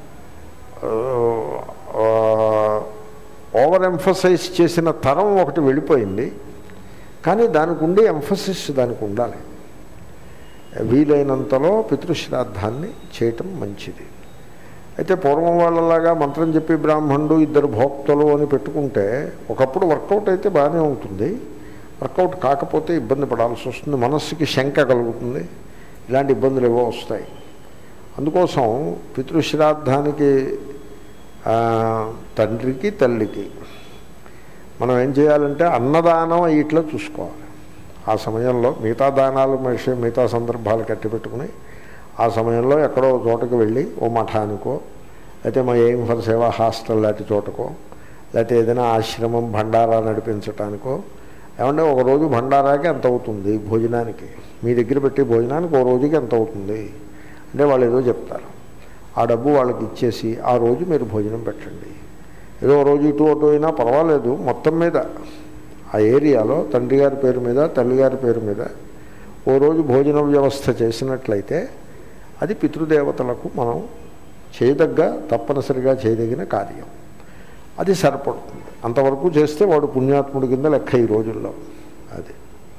ఓవర్ ఎంఫసైజ్ చేసిన తరం ఒకటి వెళ్ళిపోయింది కానీ దానికి ఉండే ఎంఫసిస్ దానికి ఉండాలి వీలైనంతలో పితృశ్రాద్ధాన్ని చేయటం మంచిది అయితే పూర్వం వాళ్ళలాగా మంత్రం చెప్పి బ్రాహ్మణుడు ఇద్దరు భోక్తలు అని పెట్టుకుంటే ఒకప్పుడు వర్కౌట్ అయితే బాగానే ఉంటుంది వర్కౌట్ కాకపోతే ఇబ్బంది పడాల్సి వస్తుంది మనస్సుకి శంక కలుగుతుంది ఇలాంటి ఇబ్బందులు ఏవో వస్తాయి అందుకోసం పితృశ్రాద్ధానికి ఆ, తండ్రికి తల్లికి మనం ఏం చేయాలంటే అన్నదానం ఇట్లా చూసుకోవాలి ఆ సమయంలో మిగతా దానాలు మనిషి మిగతా సందర్భాలు కట్టిపెట్టుకుని ఆ సమయంలో ఎక్కడో ఓ చోటకు వెళ్ళి ఓ మఠానికో లేకపోతే మా ఎయిమ్ ఫర్ సేవా హాస్టల్ లాంటి చోటకో లేకపోతే ఏదైనా ఆశ్రమం భండారా నడిపించటానికో ఏమంటే ఒక రోజు భండారాకి ఎంత అవుతుంది భోజనానికి మీ దగ్గర పెట్టి భోజనానికి ఓ రోజుకి ఎంత అవుతుంది అంటే వాళ్ళు ఏదో చెప్తారు ఆ డబ్బు వాళ్ళకి ఇచ్చేసి ఆ రోజు మీరు భోజనం పెట్టండి ఏదో ఓ రోజు ఇటు అటు అయినా పర్వాలేదు మొత్తం మీద ఆ ఏరియాలో తండ్రి గారి పేరు మీద తల్లి గారి పేరు మీద ఓ రోజు భోజన వ్యవస్థ చేసినట్లయితే అది పితృదేవతలకు మనం చేయదగ్గ తప్పనిసరిగా చేయదగిన కార్యం అది సరిపడుతుంది అంతవరకు చేస్తే వాడు పుణ్యాత్ముడి కింద లెక్క ఈ రోజుల్లో అది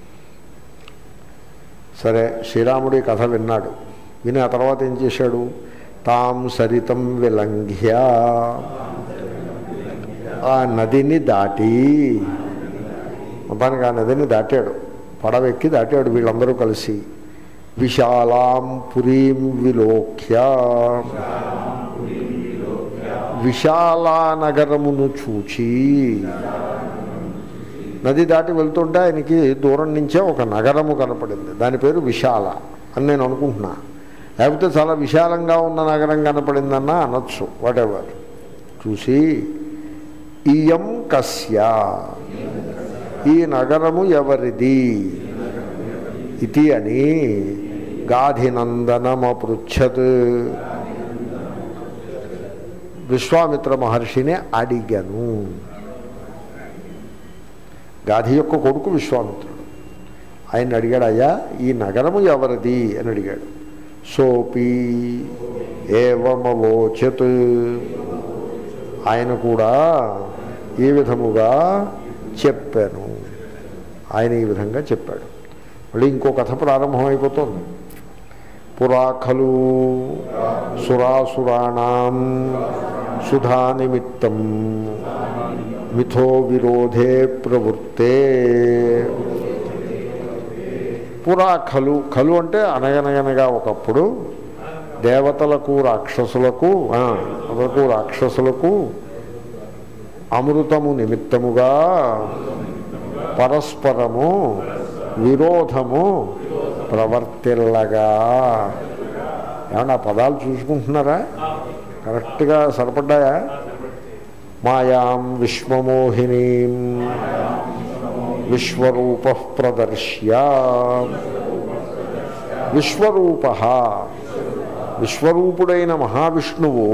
సరే శ్రీరాముడి కథ విన్నాడు విని ఆ తర్వాత ఏం చేశాడు తాం సరితం విలంఘ్య ఆ నదిని దాటి మొత్తానికి ఆ నదిని దాటాడు పడవెక్కి దాటాడు వీళ్ళందరూ కలిసి విశాలాం పురీం విలోక్య విశాలా నగరమును చూచి నది దాటి వెళ్తుంటే ఆయనకి దూరం నుంచే ఒక నగరము కనపడింది దాని పేరు విశాల అని నేను అనుకుంటున్నా లేకపోతే చాలా విశాలంగా ఉన్న నగరం కనపడిందన్నా అనొచ్చు వాటెవర్ చూసి ఇయం కస్య ఈ నగరము ఎవరిది ఇది అని గాధినందనమపృచ్ఛత్ విశ్వామిత్ర మహర్షిని అడిగాను గాధి యొక్క కొడుకు విశ్వామిత్రుడు ఆయన అడిగాడు అయ్యా ఈ నగరము ఎవరిది అని అడిగాడు సోపి ఏవమవోచత్ ఆయన కూడా ఈ విధముగా చెప్పాను ఆయన ఈ విధంగా చెప్పాడు మళ్ళీ ఇంకో కథ ప్రారంభమైపోతుంది పురా ఖలు సురాసురాణం సుధా నిమిత్తం మిథో విరోధే ప్రవృత్తే పురా ఖలు ఖలు అంటే అనగనగనగా ఒకప్పుడు దేవతలకు రాక్షసులకు ఆ, అవరకు రాక్షసులకు అమృతము నిమిత్తముగా పరస్పరము విరోధము ప్రవర్తిల్లగా ఏమన్నా ఆ పదాలు చూసుకుంటున్నారా కరెక్ట్గా సరిపడ్డాయా మాయాం విశ్వమోహినీం విశ్వరూప ప్రదర్శ్య విశ్వరూప విశ్వరూపుడైన మహావిష్ణువు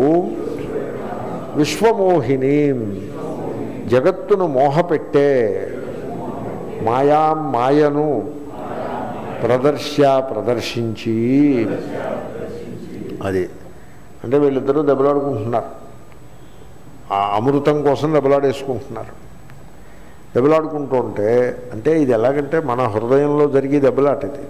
విశ్వమోహినీం జగత్తును మోహపెట్టే మాయా మాయను ప్రదర్శ్య ప్రదర్శించి అది అంటే వీళ్ళిద్దరూ దెబ్బలాడుకుంటున్నారు ఆ అమృతం కోసం దెబ్బలాడేసుకుంటున్నారు దెబ్బలాడుకుంటుంటే అంటే ఇది ఎలాగంటే మన హృదయంలో జరిగే దెబ్బలాట ఇది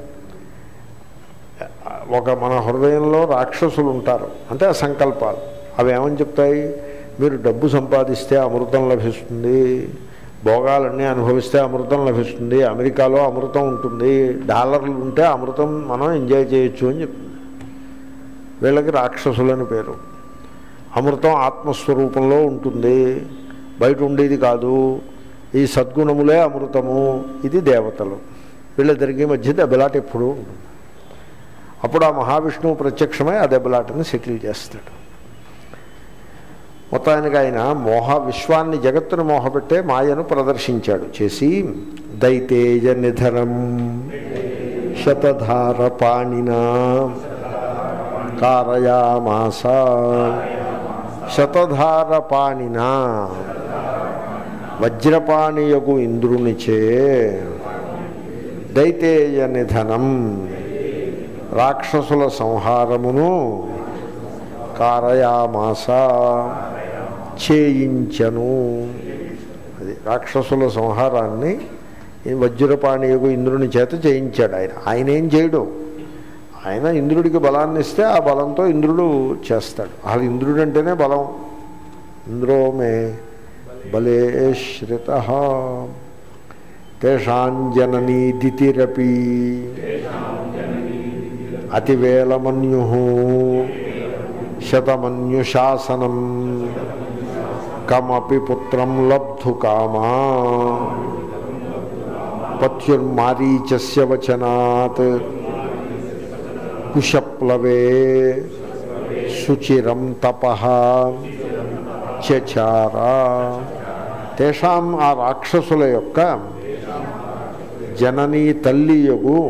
ఒక మన హృదయంలో రాక్షసులు ఉంటారు అంటే ఆ సంకల్పాలు అవి ఏమని చెప్తాయి మీరు డబ్బు సంపాదిస్తే అమృతం లభిస్తుంది భోగాలన్నీ అనుభవిస్తే అమృతం లభిస్తుంది అమెరికాలో అమృతం ఉంటుంది డాలర్లు ఉంటే అమృతం మనం ఎంజాయ్ చేయొచ్చు అని చెప్తుంది వీళ్ళకి రాక్షసులని పేరు అమృతం ఆత్మస్వరూపంలో ఉంటుంది బయట ఉండేది కాదు ఈ సద్గుణములే అమృతము ఇది దేవతలు వీళ్ళిద్దరికి మధ్య దెబ్బలాట ఎప్పుడూ ఉంటుంది అప్పుడు ఆ మహావిష్ణువు ప్రత్యక్షమై ఆ దెబ్బలాటని సెటిల్ చేస్తాడు మొత్తానికి ఆయన మోహ విశ్వాన్ని జగత్తును మోహపెట్టే మాయను ప్రదర్శించాడు చేసి దైతేయ నిధనం శతధార పాణినా కారయామాస శతధార పాణినా వజ్రపాణియగు ఇంద్రునిచే దైతేయ నిధనం రాక్షసుల సంహారమును కారయామాస చేయించను అది రాక్షసుల సంహారాన్ని ఈ వజ్రపాణియకు ఇంద్రుని చేత చేయించాడు ఆయన ఆయన ఏం చేయడు ఆయన ఇంద్రుడికి బలాన్ని ఇస్తే ఆ బలంతో ఇంద్రుడు చేస్తాడు అసలు ఇంద్రుడు అంటేనే బలం ఇంద్రో మే బలే శ్రిత తేషాంజననీ దితిరపి అతివేలమన్యు శతమన్యుశాసనం కమపి పుత్రం లబ్ధు కామా పత్యుర్మారీచస్య వచనాత్ కుశప్లవే శుచిరం తప చచార తేషాం ఆ రాక్షసుల యొక్క జననీ తల్లి యొగు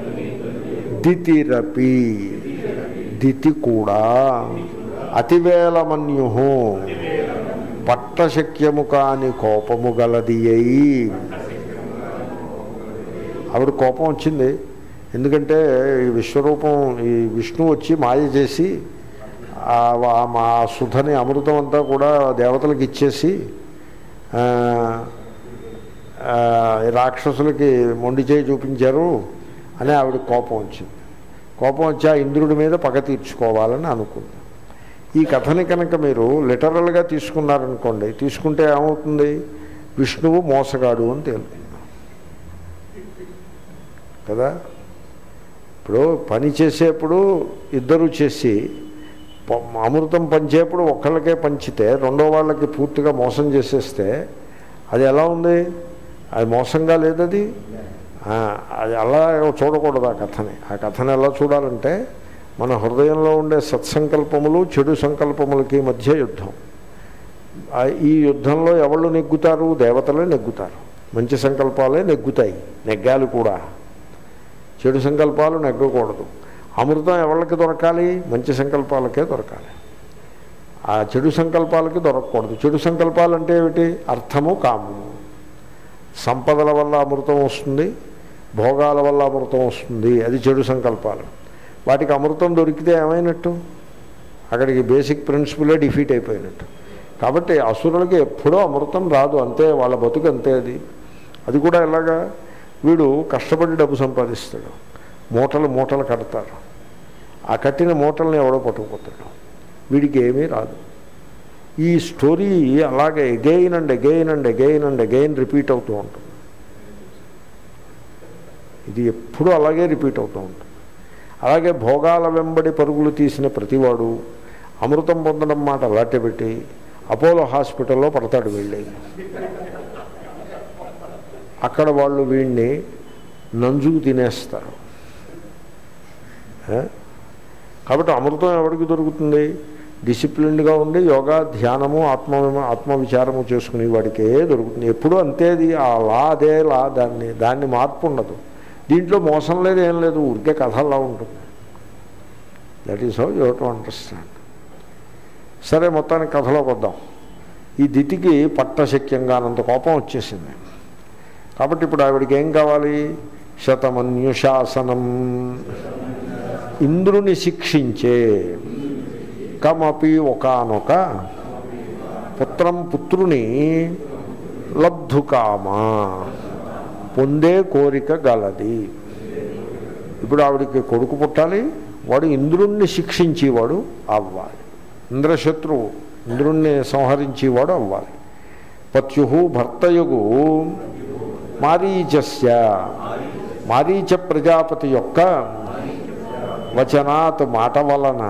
దితిరపి దితి కూడా అతివేలమన్యు పట్టశక్యము కాని కోపము గలది అయి ఆవిడ కోపం వచ్చింది ఎందుకంటే ఈ విశ్వరూపం ఈ విష్ణు వచ్చి మాయ చేసి ఆ వా- మా సుధని అమృతం అంతా కూడా దేవతలకు ఇచ్చేసి ఆ, ఆ, ఈ రాక్షసులకి మొండి చేయి చూపించారు అని ఆవిడ కోపం వచ్చింది కోపం వచ్చి ఆ ఇంద్రుడి మీద పగ తీర్చుకోవాలని అనుకుంది ఈ కథని కనుక మీరు లిటరల్గా తీసుకున్నారనుకోండి తీసుకుంటే ఏమవుతుంది విష్ణువు మోసగాడు అని తేలుతుంది కదా ఇప్పుడు పని చేసేప్పుడు ఇద్దరు చేసి ప- అమృతం పంచేప్పుడు ఒక్కళ్ళకే పంచితే రెండో వాళ్ళకి పూర్తిగా మోసం చేసేస్తే అది ఎలా ఉంది అది మోసంగా లేదు అది ఆ, అది అలా చూడకూడదు ఆ కథని ఆ కథని ఎలా చూడాలంటే మన హృదయంలో ఉండే సత్సంకల్పములు చెడు సంకల్పములకి మధ్య యుద్ధం ఆ, ఈ యుద్ధంలో ఎవళ్ళు నెగ్గుతారు దేవతలే నెగ్గుతారు మంచి సంకల్పాలే నెగ్గుతాయి నెగ్గాలి కూడా చెడు సంకల్పాలు నెగ్గకూడదు అమృతం ఎవరికి దొరకాలి మంచి సంకల్పాలకే దొరకాలి ఆ చెడు సంకల్పాలకి దొరకకూడదు చెడు సంకల్పాలు అంటే ఏమిటి అర్థము కామము సంపదల వల్ల అమృతం వస్తుంది భోగాల వల్ల అమృతం వస్తుంది అది చెడు సంకల్పాలు వాటికి అమృతం దొరికితే ఏమైనట్టు అక్కడికి బేసిక్ ప్రిన్సిపులే డిఫీట్ అయిపోయినట్టు కాబట్టి అసురులకి ఎప్పుడూ అమృతం రాదు అంతే వాళ్ళ బతుకు అంతే అది అది కూడా ఎలాగా వీడు కష్టపడి డబ్బు సంపాదిస్తాడు మూటలు మూటలు కడతారు ఆ కట్టిన మూటల్ని ఎవడో పట్టుకుపోతాడు వీడికి ఏమీ రాదు ఈ స్టోరీ అలాగే again and again and again and again repeat అవుతూ ఉంటుంది ఇది ఎప్పుడూ అలాగే రిపీట్ అవుతూ ఉంటుంది అలాగే భోగాల వెంబడి పరుగులు తీసిన ప్రతివాడు అమృతం పొందడం మాట అలాంటి పెట్టి అపోలో హాస్పిటల్లో పడతాడు వెళ్ళి అక్కడ వాళ్ళు వీడిని నంజుకు తినేస్తారు ఏ? కాబట్టి అమృతం ఎవరికి దొరుకుతుంది డిసిప్లిన్డ్గా ఉండి యోగా ధ్యానము ఆత్మ ఆత్మవిచారము చేసుకునే వాడికే దొరుకుతుంది ఎప్పుడూ అంతేది ఆ లా అదే లా దాన్ని దాన్ని మార్పు ఉండదు దీంట్లో మోసం లేదు ఏం లేదు ఊరికే కథల్లా ఉంటుంది that is how you to understand సరే మొత్తానికి కథలోకి వద్దాం ఈ దితికి పట్టశక్యంగా అనంత కోపం వచ్చేసింది కాబట్టి ఇప్పుడు ఆవిడికి ఏం కావాలి శతమన్యుశాసనం ఇంద్రుని శిక్షించే కమపి ఒకనొక పుత్రం పుత్రుని లబ్ధుకామా పొందే కోరిక గలది ఇప్పుడు ఆవిడికి కొడుకు పుట్టాలి వాడు ఇంద్రుణ్ణి శిక్షించేవాడు అవ్వాలి ఇంద్రశత్రువు ఇంద్రుణ్ణి సంహరించేవాడు అవ్వాలి పత్యు భర్తయుగు మారీచస్య మారీచ ప్రజాపతి యొక్క వచనాత్ మాట వలన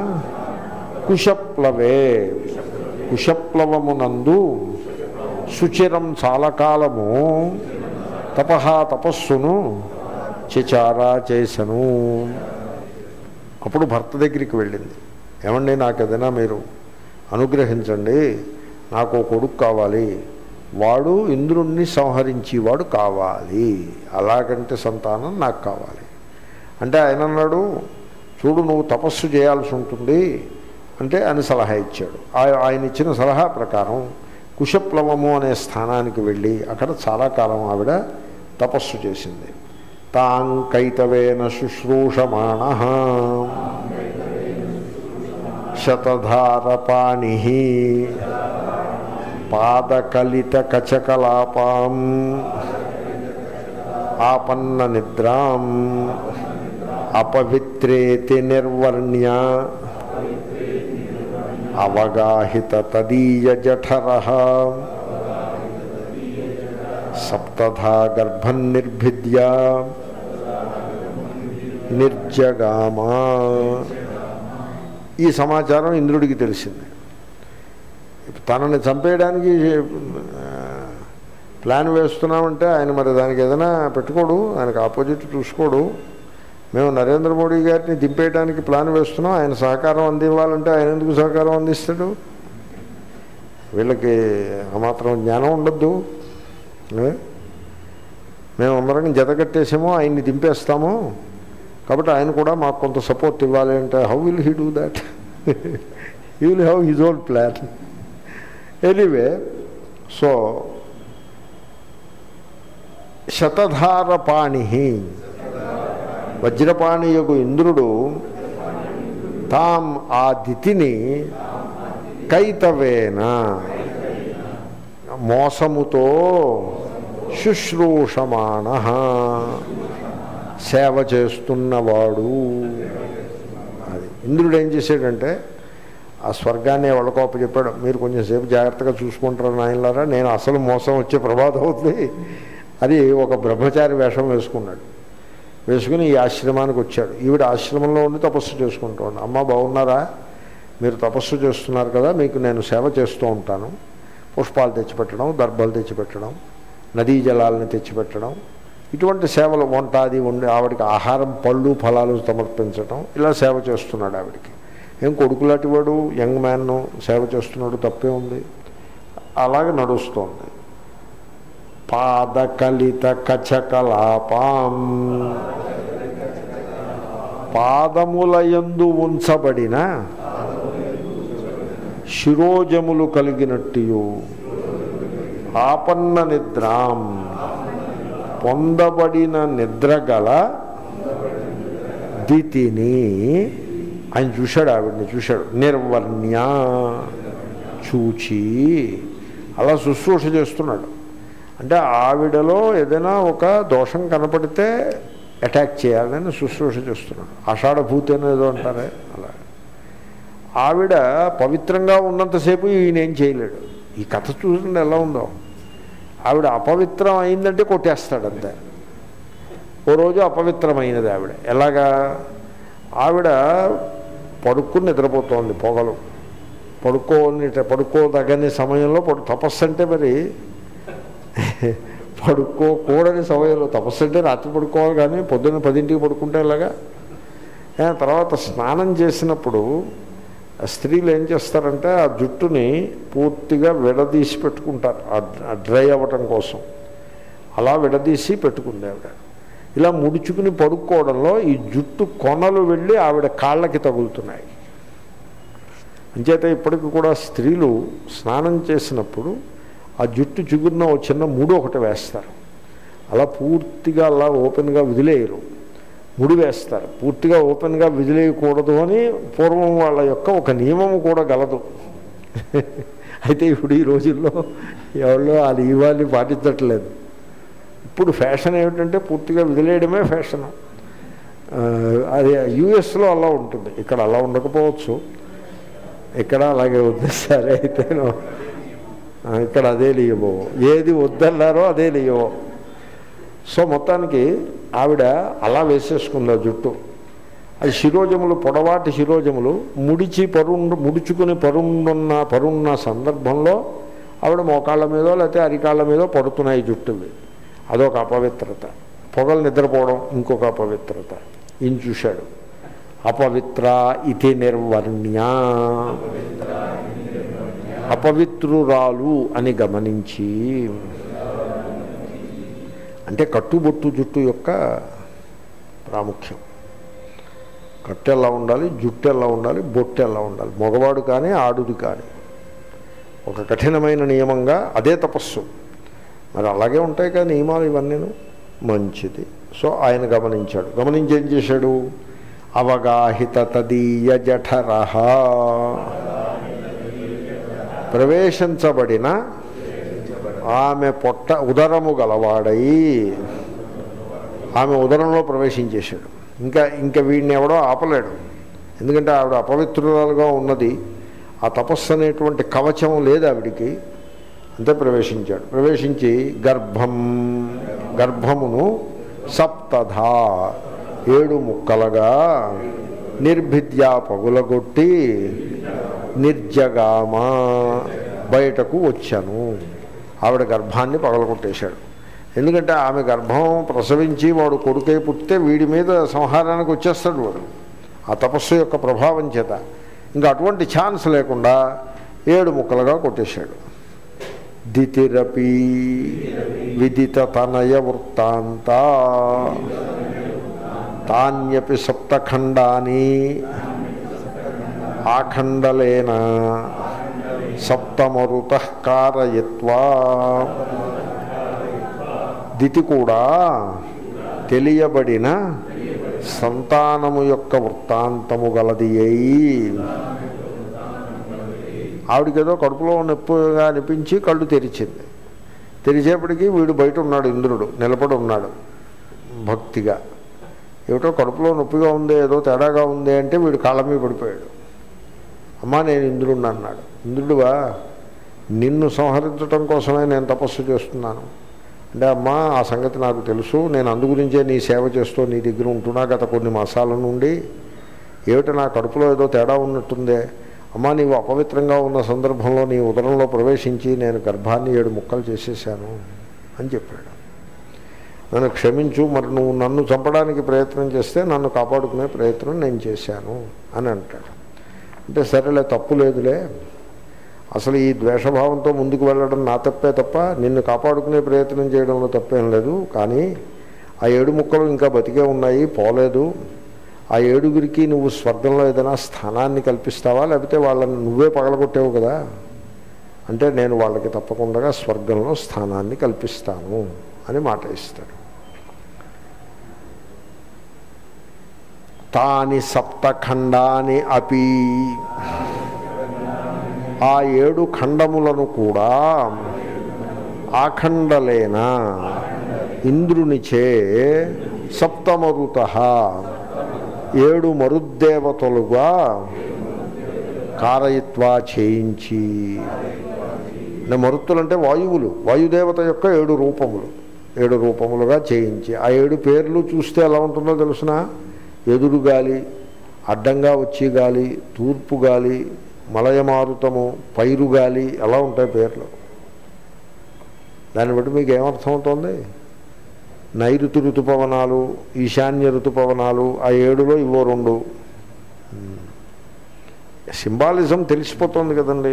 కుశప్లవే కుశప్లవమునందు సుచిరం చాలా కాలము తపహ తపస్సును చిచారా చేసను అప్పుడు భర్త దగ్గరికి వెళ్ళింది ఏమండి నాకు ఏదైనా మీరు అనుగ్రహించండి నాకు ఓ కొడుకు కావాలి వాడు ఇంద్రుణ్ణి సంహరించేవాడు కావాలి అలాగంటే సంతానం నాకు కావాలి అంటే ఆయన అన్నాడు చూడు నువ్వు తపస్సు చేయాల్సి ఉంటుంది అంటే అని సలహా ఇచ్చాడు ఆ- ఆయన ఇచ్చిన సలహా ప్రకారం కుశప్లవము అనే స్థానానికి వెళ్ళి అక్కడ చాలా కాలం ఆవిడ తపస్సు చేసింది తాం కైతవేన శుశ్రూషమాణ శతధారపాణి పాదకలిత కచకలాపాం ఆపన్న నిద్రాం అపవిత్రేతి నిర్వర్ణ్య అవగాహిత తదీయ జఠర సప్తధా గర్భం నిర్భిద్య నిర్జగామా ఈ సమాచారం ఇంద్రుడికి తెలిసింది తనని చంపేయడానికి ఆ, ప్లాన్ వేస్తున్నామంటే ఆయన మరి దానికి ఏదైనా పెట్టుకోడు ఆయనకు ఆపోజిట్ చూసుకోడు మేము నరేంద్ర మోడీ గారిని దింపేయడానికి ప్లాన్ వేస్తున్నాం ఆయన సహకారం అందివ్వాలంటే ఆయన ఎందుకు సహకారం అందిస్తాడు వీళ్ళకి ఆ మాత్రం జ్ఞానం ఉండద్దు ఏ? మేము అందరం జతకట్టేసామో ఆయన్ని దింపేస్తాము కాబట్టి ఆయన కూడా మాకు కొంత సపోర్ట్ ఇవ్వాలి అంటే how will he do that he will have his own plan anyway so శతధారపాణి వజ్రపాణియకు ఇంద్రుడు తాం ఆ దితిని కైతవేన మోసముతో శుశ్రూషమాణ సేవ చేస్తున్నవాడు అది ఇంద్రుడు ఏం చేశాడంటే ఆ స్వర్గాన్ని వాళ్ళకోప చెప్పాడు మీరు కొంచెం సేపు జాగ్రత్తగా చూసుకుంటారు నాయనలారా నేను అసలు మోసం వచ్చే ప్రమాదం అవుతుంది అది ఒక బ్రహ్మచారి వేషం వేసుకున్నాడు వేసుకుని ఈ ఆశ్రమానికి వచ్చాడు ఈవిడ ఆశ్రమంలో ఉండి తపస్సు చేసుకుంటూ ఉంది అమ్మ బాగున్నారా మీరు తపస్సు చేస్తున్నారు కదా మీకు నేను సేవ చేస్తూ ఉంటాను పుష్పాలు తెచ్చిపెట్టడం దర్భలు తెచ్చిపెట్టడం నదీ జలాలను తెచ్చిపెట్టడం ఇటువంటి సేవలు వంట అది వండి ఆవిడకి ఆహారం పళ్ళు ఫలాలు సమర్పించడం ఇలా సేవ చేస్తున్నాడు ఆవిడికి ఏం కొడుకులాంటి వాడు యంగ్ మ్యాన్ను సేవ చేస్తున్నాడు తప్పే ఉంది అలాగే నడుస్తోంది పాదకలిత కచకలాపాం పాదములయందు ఉంచబడిన శిరోజములు కలిగినట్టు ఆపన్న నిద్రాం పొందబడిన నిద్ర గల దితిని ఆయన చూశాడు ఆవిడ్ని చూశాడు నిర్వర్ణ్య చూచి అలా శుశ్రూష చేస్తున్నాడు అంటే ఆవిడలో ఏదైనా ఒక దోషం కనపడితే అటాక్ చేయాలని శుశ్రూష చేస్తున్నాడు ఆషాఢభూతి అనేదో అంటారే అలా ఆవిడ పవిత్రంగా ఉన్నంతసేపు ఈయన ఏం చేయలేడు ఈ కథ చూడండి ఎలా ఉందో ఆవిడ అపవిత్రం అయిందంటే కొట్టేస్తాడంతే ఓ రోజు అపవిత్రమైనది ఆవిడ ఎలాగా ఆవిడ పడుకుని నిద్రపోతోంది పొగలు పడుకోని పడుకోదగని సమయంలో పడు తపస్సు అంటే మరి పడుకోకూడని సమయంలో తపస్సు అంటే రాత్రి పడుకోవాలి కానీ పొద్దున్న పదింటికి పడుకుంటే ఇలాగా ఏ, తర్వాత స్నానం చేసినప్పుడు ఆ స్త్రీలు ఏం చేస్తారంటే ఆ జుట్టుని పూర్తిగా విడదీసి పెట్టుకుంటారు ఆ డ్రై అవ్వటం కోసం అలా విడదీసి పెట్టుకుంది ఆవిడ ఇలా ముడుచుకుని పడుకోవడంలో ఈ జుట్టు కొనలు వెళ్ళి ఆవిడ కాళ్ళకి తగులుతున్నాయి అంచేత ఇప్పటికి కూడా స్త్రీలు స్నానం చేసినప్పుడు ఆ జుట్టు చిగురున ఒక చిన్న ముడి ఒకటి వేస్తారు అలా పూర్తిగా అలా ఓపెన్గా వదిలేయరు ముడి వేస్తారు పూర్తిగా ఓపెన్గా వదిలేయకూడదు అని పూర్వం వాళ్ళ యొక్క ఒక నియమం కూడా గలదు అయితే ఇప్పుడు ఈ రోజుల్లో ఎవరో ఆ నియమాన్ని పాటించట్లేదు ఇప్పుడు ఫ్యాషన్ ఏమిటంటే పూర్తిగా వదిలేయడమే ఫ్యాషన్ ఆ, అది యుఎస్లో అలా ఉంటుంది ఇక్కడ అలా ఉండకపోవచ్చు ఇక్కడ అలాగే ఉంది సరే అయితేను ఆ, ఇక్కడ అదే లియవో ఏది వద్దన్నారో అదే లియవో సో మొత్తానికి ఆవిడ అలా వేసేసుకుంది ఆ జుట్టు అది శిరోజములు పొడవాటి శిరోజములు ముడిచి పరుండు ముడుచుకుని పరుండున్న పరున్న సందర్భంలో ఆవిడ మోకాళ్ళ మీదో లేకపోతే అరికాళ్ళ మీదో పడుతున్నాయి జుట్టువి అదొక అపవిత్రత పొగలు నిద్రపోవడం ఇంకొక అపవిత్రత ఈయన చూశాడు అపవిత్ర ఇతి నిర్వర్ణ్య అపవిత్రురాలు అని గమనించి అంటే కట్టుబొట్టు జుట్టు యొక్క ప్రాముఖ్యం కట్టు ఎలా ఉండాలి జుట్టు ఎలా ఉండాలి బొట్టు ఎలా ఉండాలి మగవాడు కానీ ఆడుది కానీ ఒక కఠినమైన నియమంగా అదే తపస్సు మరి అలాగే ఉంటాయి కదా నియమాలు ఇవన్నీను మంచిది సో ఆయన గమనించాడు గమనించి ఏం చేశాడు అవగాహిత తదీయ జఠరహ ప్రవేశించబడిన ఆమె పొట్ట ఉదరము గలవాడై ఆమె ఉదరంలో ప్రవేశించేశాడు ఇంకా ఇంకా వీడిని ఎవడో ఆపలేడు ఎందుకంటే ఆవిడ అపవిత్రురాలుగా ఉన్నది ఆ తపస్సు అనేటువంటి కవచం లేదు ఆవిడికి అంతే ప్రవేశించాడు ప్రవేశించి గర్భం గర్భమును సప్తధా ఏడు ముక్కలుగా నిర్భిద్యా పగులగొట్టి నిర్జగామ బయటకు వచ్చాను ఆవిడ గర్భాన్ని పగలగొట్టేశాడు ఎందుకంటే ఆమె గర్భం ప్రసవించి వాడు కొడుకై పుట్టితే వీడి మీద సంహారానికి వచ్చేస్తాడు వాడు ఆ తపస్సు యొక్క ప్రభావం చేత ఇంకా అటువంటి ఛాన్స్ లేకుండా ఏడు ముక్కలుగా కొట్టేశాడు దితిరపి విదిత తనయ వృత్తాంత తాన్యపి సప్తఖండాని ఆఖండలేన సప్తమరుత కారయత్వా దితి కూడా తెలియబడిన సంతానము యొక్క వృత్తాంతము గలది అయి ఆవిడకేదో కడుపులో నొప్పిగా అనిపించి కళ్ళు తెరిచింది తెరిచేపటికి వీడు బయట ఉన్నాడు ఇంద్రుడు నిలబడి ఉన్నాడు భక్తిగా ఏమిటో కడుపులో నొప్పిగా ఉంది ఏదో తేడాగా ఉంది అంటే వీడు కాళ్ళ మీద పడిపోయాడు అమ్మా నేను ఇంద్రుడిని అన్నాడు ఇంద్రుడువా నిన్ను సంహరించడం కోసమే నేను తపస్సు చేస్తున్నాను అంటే అమ్మా ఆ సంగతి నాకు తెలుసు నేను అందు గురించే నీ సేవ చేస్తూ నీ దగ్గర ఉంటున్నా గత కొన్ని మాసాల నుండి ఏమిటి నా కడుపులో ఏదో తేడా ఉన్నట్టుందే అమ్మా నీవు అపవిత్రంగా ఉన్న సందర్భంలో నీ ఉదరంలో ప్రవేశించి నేను గర్భాన్ని ఏడు ముక్కలు చేసేసాను అని చెప్పాడు నన్ను క్షమించు మరి నువ్వు నన్ను చంపడానికి ప్రయత్నం చేస్తే నన్ను కాపాడుకునే ప్రయత్నం నేను చేశాను అని అంటాడు అంటే సరేలే తప్పు లేదులే అసలు ఈ ద్వేషభావంతో ముందుకు వెళ్ళడం నా తప్పే తప్ప నిన్ను కాపాడుకునే ప్రయత్నం చేయడంలో తప్పేం లేదు కానీ ఆ ఏడు ముక్కలు ఇంకా బతికే ఉన్నాయి పోలేదు ఆ ఏడుగురికి నువ్వు స్వర్గంలో ఏదైనా స్థానాన్ని కల్పిస్తావా లేకపోతే వాళ్ళని నువ్వే పగలగొట్టావు కదా అంటే నేను వాళ్ళకి తప్పకుండా స్వర్గంలో స్థానాన్ని కల్పిస్తాను అని మాట ఇస్తాడు తాని సప్తఖండాని అపి ఆ ఏడు ఖండములను కూడా ఆఖండలేన ఇంద్రునిచే సప్తమరుత ఏడు మరుద్దేవతలుగా కారయిత్వా చేయించి అంటే మరుత్తులు అంటే వాయువులు వాయుదేవత యొక్క ఏడు రూపములు ఏడు రూపములుగా చేయించి ఆ ఏడు పేర్లు చూస్తే ఎలా ఉంటుందో తెలుసిన ఎదురు గాలి అడ్డంగా వచ్చే గాలి తూర్పు గాలి మలయమారుతము పైరు గాలి ఎలా ఉంటాయి పేర్లు దాన్ని బట్టి మీకు ఏమర్థమవుతోంది నైరుతి ఋతుపవనాలు ఈశాన్య ఋతుపవనాలు ఆ ఏడులో ఇవో రెండు సింబాలిజం తెలిసిపోతుంది కదండి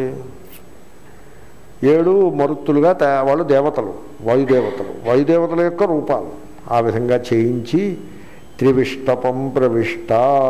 ఏడు మరుత్తులుగా తయా వాళ్ళు దేవతలు వాయుదేవతలు వాయుదేవతల యొక్క రూపాలు ఆ విధంగా చేయించి త్రివిష్టపం ప్రవిష్ట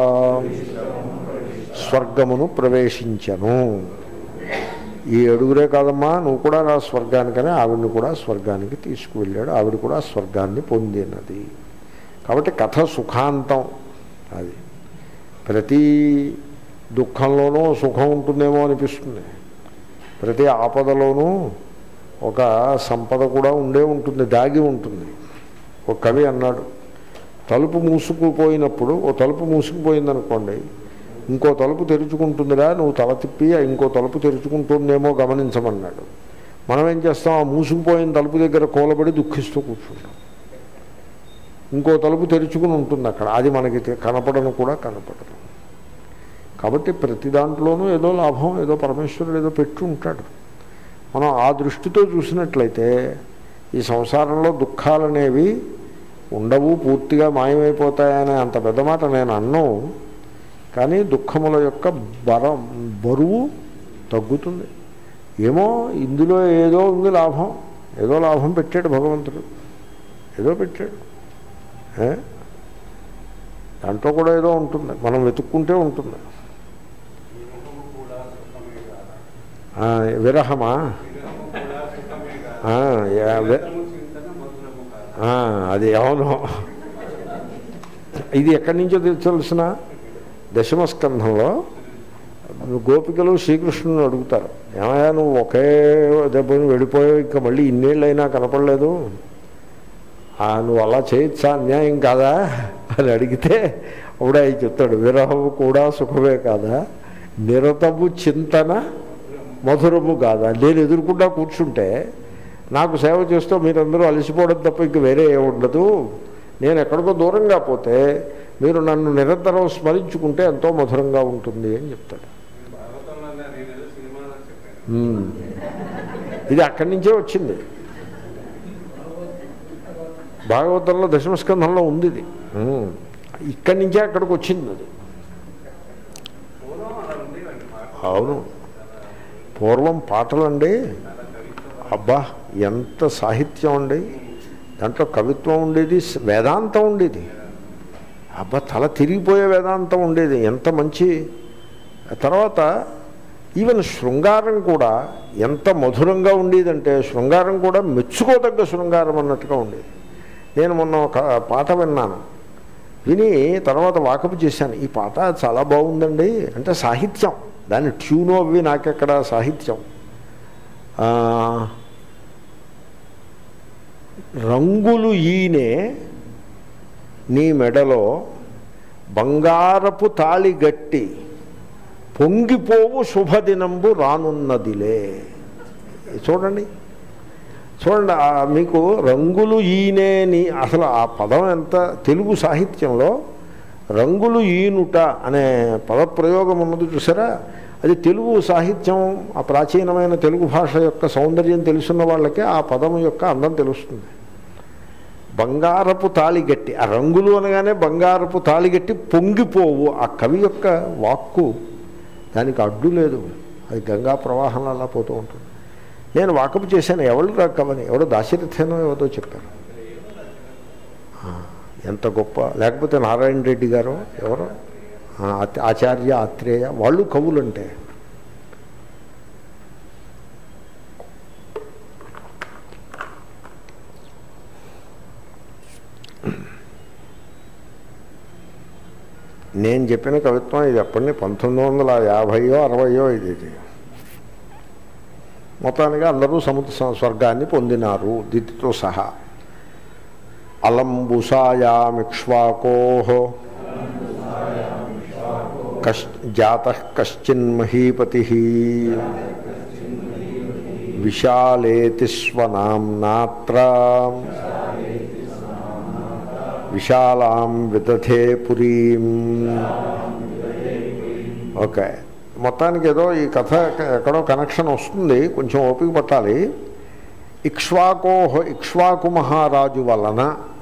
స్వర్గమును ప్రవేశించను ఈ ఏడుగురే కాదమ్మా నువ్వు కూడా రా స్వర్గానికని ఆవిడని కూడా స్వర్గానికి తీసుకువెళ్ళాడు ఆవిడ కూడా స్వర్గాన్ని పొందినది కాబట్టి కథ సుఖాంతం అది ప్రతి దుఃఖంలోనూ సుఖం ఉంటుందేమో అనిపిస్తుంది ప్రతి ఆపదలోనూ ఒక సంపద కూడా ఉండే ఉంటుంది దాగి ఉంటుంది ఒక కవి అన్నాడు తలుపు మూసుకుపోయినప్పుడు ఓ తలుపు మూసుకుపోయిందనుకోండి ఇంకో తలుపు తెరుచుకుంటుందిరా నువ్వు తల తిప్పి ఇంకో తలుపు తెరుచుకుంటుందేమో గమనించమన్నాడు మనం ఏం చేస్తాం ఆ మూసుకుపోయిన తలుపు దగ్గర కూలబడి దుఃఖిస్తూ కూర్చుంటాం ఇంకో తలుపు తెరుచుకుని ఉంటుంది అక్కడ అది మనకి తె- కనపడను కూడా కనపడదు కాబట్టి ప్రతి దాంట్లోనూ ఏదో లాభం ఏదో పరమేశ్వరుడు ఏదో పెట్టి ఉంటాడు మనం ఆ దృష్టితో చూసినట్లయితే ఈ సంసారంలో దుఃఖాలనేవి ఉండవు పూర్తిగా మాయమైపోతాయనే అంత పెద్ద మాట నేను అన్ను కానీ దుఃఖముల యొక్క బరం బరువు తగ్గుతుంది ఏమో ఇందులో ఏదో ఉంది లాభం ఏదో లాభం పెట్టాడు భగవంతుడు ఏదో పెట్టాడు ఏ? దాంట్లో కూడా ఏదో ఉంటుంది మనం వెతుక్కుంటే ఉంటుంది ఆ, విరహమా ఆ, యా- వి- ఆ, అది అవును ఇది ఎక్కడి నుంచో తెలిసిన దశమస్కంధంలో గోపికలు శ్రీకృష్ణుని అడుగుతారు ఏమయ్యా నువ్వు ఒకే దెబ్బని వెళ్ళిపోయావు ఇంకా మళ్ళీ ఇన్నేళ్ళైనా కనపడలేదు ఆ, నువ్వు అలా చేయొచ్చా అన్యాయం కాదా అని అడిగితే అప్పుడు ఆయన చెప్తాడు విరహము కూడా సుఖమే కాదా నిరతము చింతన మధురము కాదా నేను ఎదురుకుండా కూర్చుంటే నాకు సేవ చేస్తూ మీరందరూ అలసిపోవడం తప్ప ఇంక వేరే ఏ ఉండదు నేను ఎక్కడికో దూరంగా పోతే మీరు నన్ను నిరంతరం స్మరించుకుంటే ఎంతో మధురంగా ఉంటుంది అని చెప్తాడు ఉమ్. ఇది అక్కడి నుంచే వచ్చింది భాగవతంలో దశమస్కంధంలో ఉంది ఇది ఉమ్. ఇక్కడి నుంచే అక్కడికి వచ్చింది అది అవును పూర్వం పాటలండి అబ్బా ఎంత సాహిత్యం అండి దాంట్లో కవిత్వం ఉండేది వేదాంతం ఉండేది అబ్బా తల తిరిగిపోయే వేదాంతం ఉండేది ఎంత మంచి తర్వాత ఈవెన్ శృంగారం కూడా ఎంత మధురంగా ఉండేదంటే శృంగారం కూడా మెచ్చుకోదగ్గ శృంగారం అన్నట్టుగా ఉండేది నేను మొన్న ఒక పాట విన్నాను విని తర్వాత వాకపు చేశాను ఈ పాట చాలా బాగుందండి అంటే సాహిత్యం దాని ట్యూను అవి నాకెక్కడ సాహిత్యం ఆ, రంగులు ఈనే నీ మెడలో బంగారపు తాళి గట్టి పొంగిపోవు శుభదినంబు రానున్నదిలే చూడండి చూడండి ఆ మీకు రంగులు ఈనేని అసలు ఆ పదం ఎంత తెలుగు సాహిత్యంలో రంగులు ఈనుట అనే పదప్రయోగం ఉన్నది చూసారా అది తెలుగు సాహిత్యం ఆ ప్రాచీనమైన తెలుగు భాష యొక్క సౌందర్యం తెలుసున్న వాళ్ళకే ఆ పదం యొక్క అందం తెలుస్తుంది బంగారపు తాళిగట్టి ఆ రంగులు అనగానే బంగారపు తాళిగట్టి పొంగిపోవు ఆ కవి యొక్క వాక్కు దానికి అడ్డు లేదు అది గంగా ప్రవాహంలో అలా పోతూ ఉంటుంది నేను వాకపు చేశాను ఎవరు రాకమని ఎవడో దాశరథేనో ఎవరో చెప్పారు ఆ, ఎంత గొప్ప లేకపోతే నారాయణ రెడ్డి గారు ఎవరో ఆ, ఆచ- ఆచార్య ఆత్రేయ వాళ్ళు కవులంటే నేను చెప్పిన కవిత్వం ఇది ఎప్పటి పంతొమ్మిది వందల యాభైయో అరవయో ఇది ఇది మొత్తానికి అందరూ సముద్ర సం- స్వర్గాన్ని పొందినారు దితితో సహా అలంబుసాయామిక్ష్వాకో కష్ జాత కశ్చిన్మహీపతి విశాలేతి స్వనామ్నాత్ర విశాలాం విదధే పురీం ఓకే మొత్తానికి ఏదో ఈ కథ ఎక్కడో కనెక్షన్ వస్తుంది కొంచెం ఓపిక పట్టాలి ఇక్ష్వాకోహ ఇక్ష్వాకు మహారాజు వలన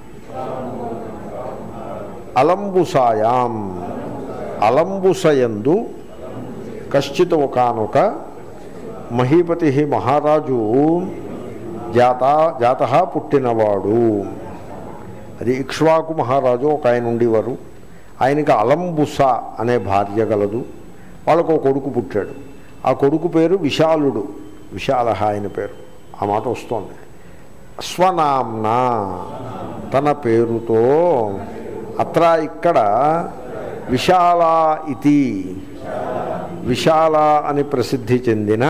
అలంబుసాయాం అలంబుసయందు కశ్చిత్ ఒకనొక మహీపతి మహారాజు జాత జాత పుట్టినవాడు అది ఇక్ష్వాకు మహారాజు ఒక ఆయన ఉండేవారు ఆయనకి అలంబుస అనే భార్య గలదు వాళ్ళకు ఒక కొడుకు పుట్టాడు ఆ కొడుకు పేరు విశాలుడు విశాల ఆయన పేరు ఆ మాట వస్తోంది స్వనాంన తన పేరుతో అత్ర ఇక్కడ విశాల ఇతి విశాల అని ప్రసిద్ధి చెందిన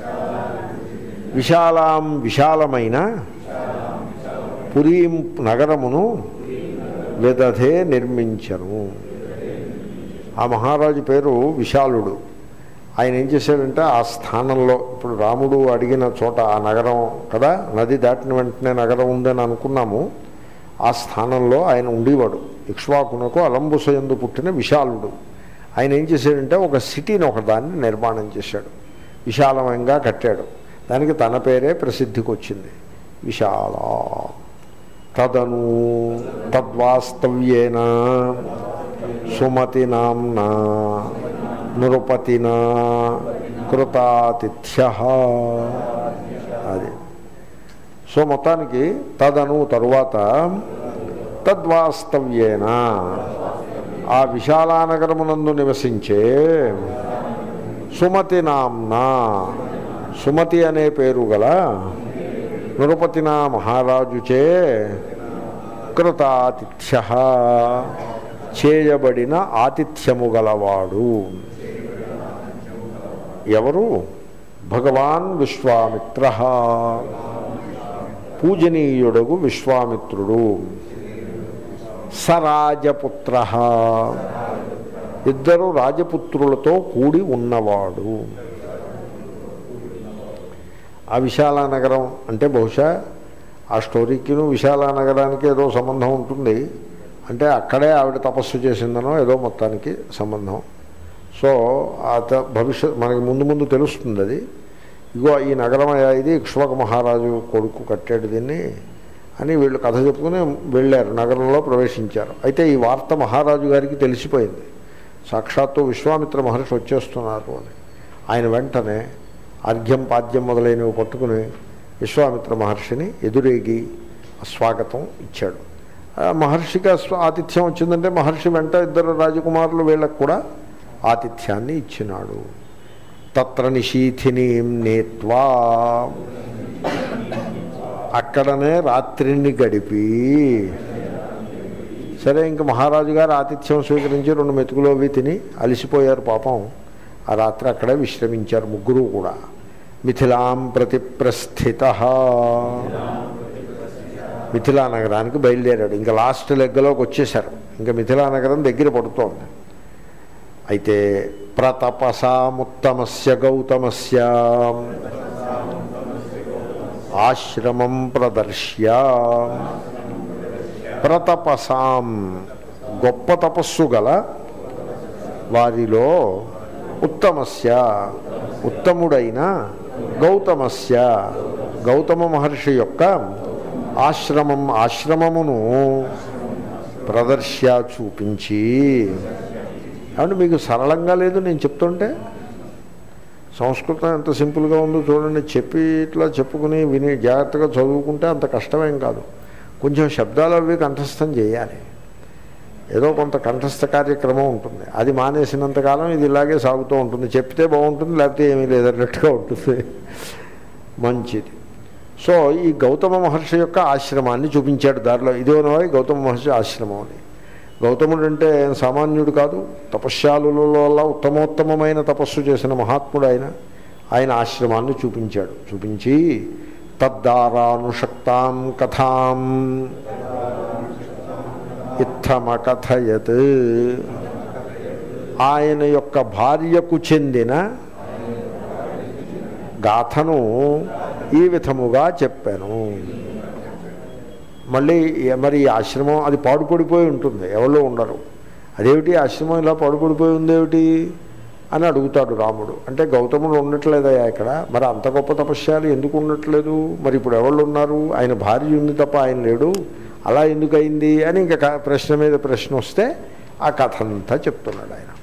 విశాలాం విశాలమైన పురీం నగరమును విదధే నిర్మించను ఆ మహారాజు పేరు విశాలుడు ఆయన ఏం చేశాడంటే ఆ స్థానంలో ఇప్పుడు రాముడు అడిగిన చోట ఆ నగరం కదా నది దాటిన వెంటనే నగరం ఉందని అనుకున్నాము ఆ స్థానంలో ఆయన ఉండేవాడు ఇక్ష్వాకునకు అలంబుసయందు పుట్టిన విశాలుడు ఆయన ఏం చేశాడంటే ఒక సిటీని ఒకదాన్ని నిర్మాణం చేశాడు విశాలమంగా కట్టాడు దానికి తన పేరే ప్రసిద్ధికి వచ్చింది విశాల తదను తద్వాస్తవ్యేన సుమతి నామ్నా నృపతినా కృతాతిథ్య అది సో మొత్తానికి తదను తరువాత తద్వాస్తవ్యేన ఆ విశాలానగరమునందు నివసించే సుమతి నామ్నా సుమతి అనే పేరు గల నృపతినా మహారాజుచే కృతాతిథ్య చేయబడిన ఆతిథ్యము గలవాడు ఎవరు భగవాన్ విశ్వామిత్ర పూజనీయుడగు విశ్వామిత్రుడు సరాజపుత్ర ఇద్దరు రాజపుత్రులతో కూడి ఉన్నవాడు ఆ విశాలానగరం అంటే బహుశా ఆ స్టోరీకిను విశాలానగరానికి ఏదో సంబంధం ఉంటుంది అంటే అక్కడే ఆవిడ తపస్సు చేసిందనో ఏదో మొత్తానికి సంబంధం సో ఆ త- భవిష్యత్ మనకి ముందు ముందు తెలుస్తుంది అది ఇగో ఈ నగరం అయ్యా ఇది ఇక్ష్వాక మహారాజు కొడుకు కట్టాడు దీన్ని అని వీళ్ళు కథ చెప్పుకుని వెళ్ళారు నగరంలో ప్రవేశించారు అయితే ఈ వార్త మహారాజు గారికి తెలిసిపోయింది సాక్షాత్తు విశ్వామిత్ర మహర్షి వచ్చేస్తున్నారు అని ఆయన వెంటనే అర్ఘ్యం పాద్యం మొదలైనవి పట్టుకుని విశ్వామిత్ర మహర్షిని ఎదురేగి స్వాగతం ఇచ్చాడు ఆ మహర్షికి ఆ స్వ- ఆతిథ్యం వచ్చిందంటే మహర్షి వెంట ఇద్దరు రాజకుమారులు వీళ్ళకు కూడా ఆతిథ్యాన్ని ఇచ్చినాడు తత్ర నిశీథినీం నేత్వా అక్కడనే రాత్రిని గడిపి సరే ఇంక మహారాజు గారు ఆతిథ్యం స్వీకరించి రెండు మెతుకులు అవి తిని అలసిపోయారు పాపం ఆ రాత్రి అక్కడే విశ్రమించారు ముగ్గురు కూడా మిథిలాం ప్రతి ప్రస్థిత మిథిలా నగరానికి బయలుదేరాడు ఇంకా లాస్ట్ లెగ్గలోకి వచ్చేశారు ఇంకా మిథిలా నగరం దగ్గర పడుతోంది అయితే ప్రతపసాముత్తమస్య గౌతమస్య ఆశ్రమం ప్రదర్శ్య ప్రతపసాం గొప్ప తపస్సు గల వారిలో ఉత్తమస్య ఉత్తముడైన గౌతమస్య గౌతమ మహర్షి యొక్క ఆశ్రమం ఆశ్రమమును ప్రదర్శ్య చూపించి కాబట్టి మీకు సరళంగా లేదు నేను చెప్తుంటే సంస్కృతం ఎంత సింపుల్గా ఉందో చూడండి చెప్పి ఇట్లా చెప్పుకుని విని జాగ్రత్తగా చదువుకుంటే అంత కష్టమేం కాదు కొంచెం శబ్దాలు అవి కంఠస్థం చేయాలి ఏదో కొంత కంఠస్థ కార్యక్రమం ఉంటుంది అది మానేసినంతకాలం ఇది ఇలాగే సాగుతూ ఉంటుంది చెప్తే బాగుంటుంది లేకపోతే ఏమీ లేదన్నట్టుగా ఉంటుంది మంచిది సో ఈ గౌతమ మహర్షి యొక్క ఆశ్రమాన్ని చూపించాడు దారిలో ఇదేనో గౌతమ మహర్షి ఆశ్రమం అని గౌతముడు అంటే ఆయన సామాన్యుడు కాదు తపశ్శాలులలో ఉత్తమోత్తమమైన తపస్సు చేసిన మహాత్ముడు ఆయన ఆయన ఆశ్రమాన్ని చూపించాడు చూపించి తద్దారానుషక్తాం కథాం ఇత్తమకథయత్ ఆయన యొక్క భార్యకు చెందిన గాథను ఈ విధముగా చెప్పాను మళ్ళీ ఏ- మరి ఈ ఆశ్రమం అది పాడుపడిపోయి ఉంటుంది ఎవరో ఉండరు అదేమిటి ఆశ్రమం ఇలా పాడుపడిపోయి ఉందేమిటి అని అడుగుతాడు రాముడు అంటే గౌతముడు ఉండట్లేదయా ఇక్కడ మరి అంత గొప్ప తపస్యాలు ఎందుకు ఉండట్లేదు మరి ఇప్పుడు ఎవళ్ళు ఉన్నారు ఆయన భార్య ఉంది తప్ప ఆయన లేడు అలా ఎందుకు అయింది అని ఇంకా క- ప్రశ్న మీద ప్రశ్న వస్తే ఆ కథ అంతా చెప్తున్నాడు ఆయన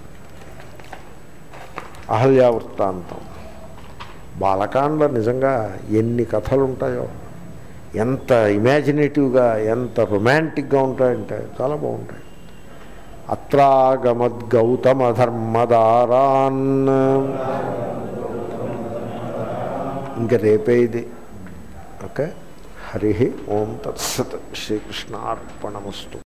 అహల్యా వృత్తాంతం బాలకాండ నిజంగా ఎన్ని కథలు ఉంటాయో ఎంత ఇమాజినేటివ్గా ఎంత రొమాంటిక్గా ఉంటాయంటే చాలా బాగుంటాయి అత్రాగమద్గౌతమధర్మదారాన్ ఇంకా రేపే ఇది ఓకే హరి ఓం తత్సత్ శ్రీకృష్ణార్పణమస్తు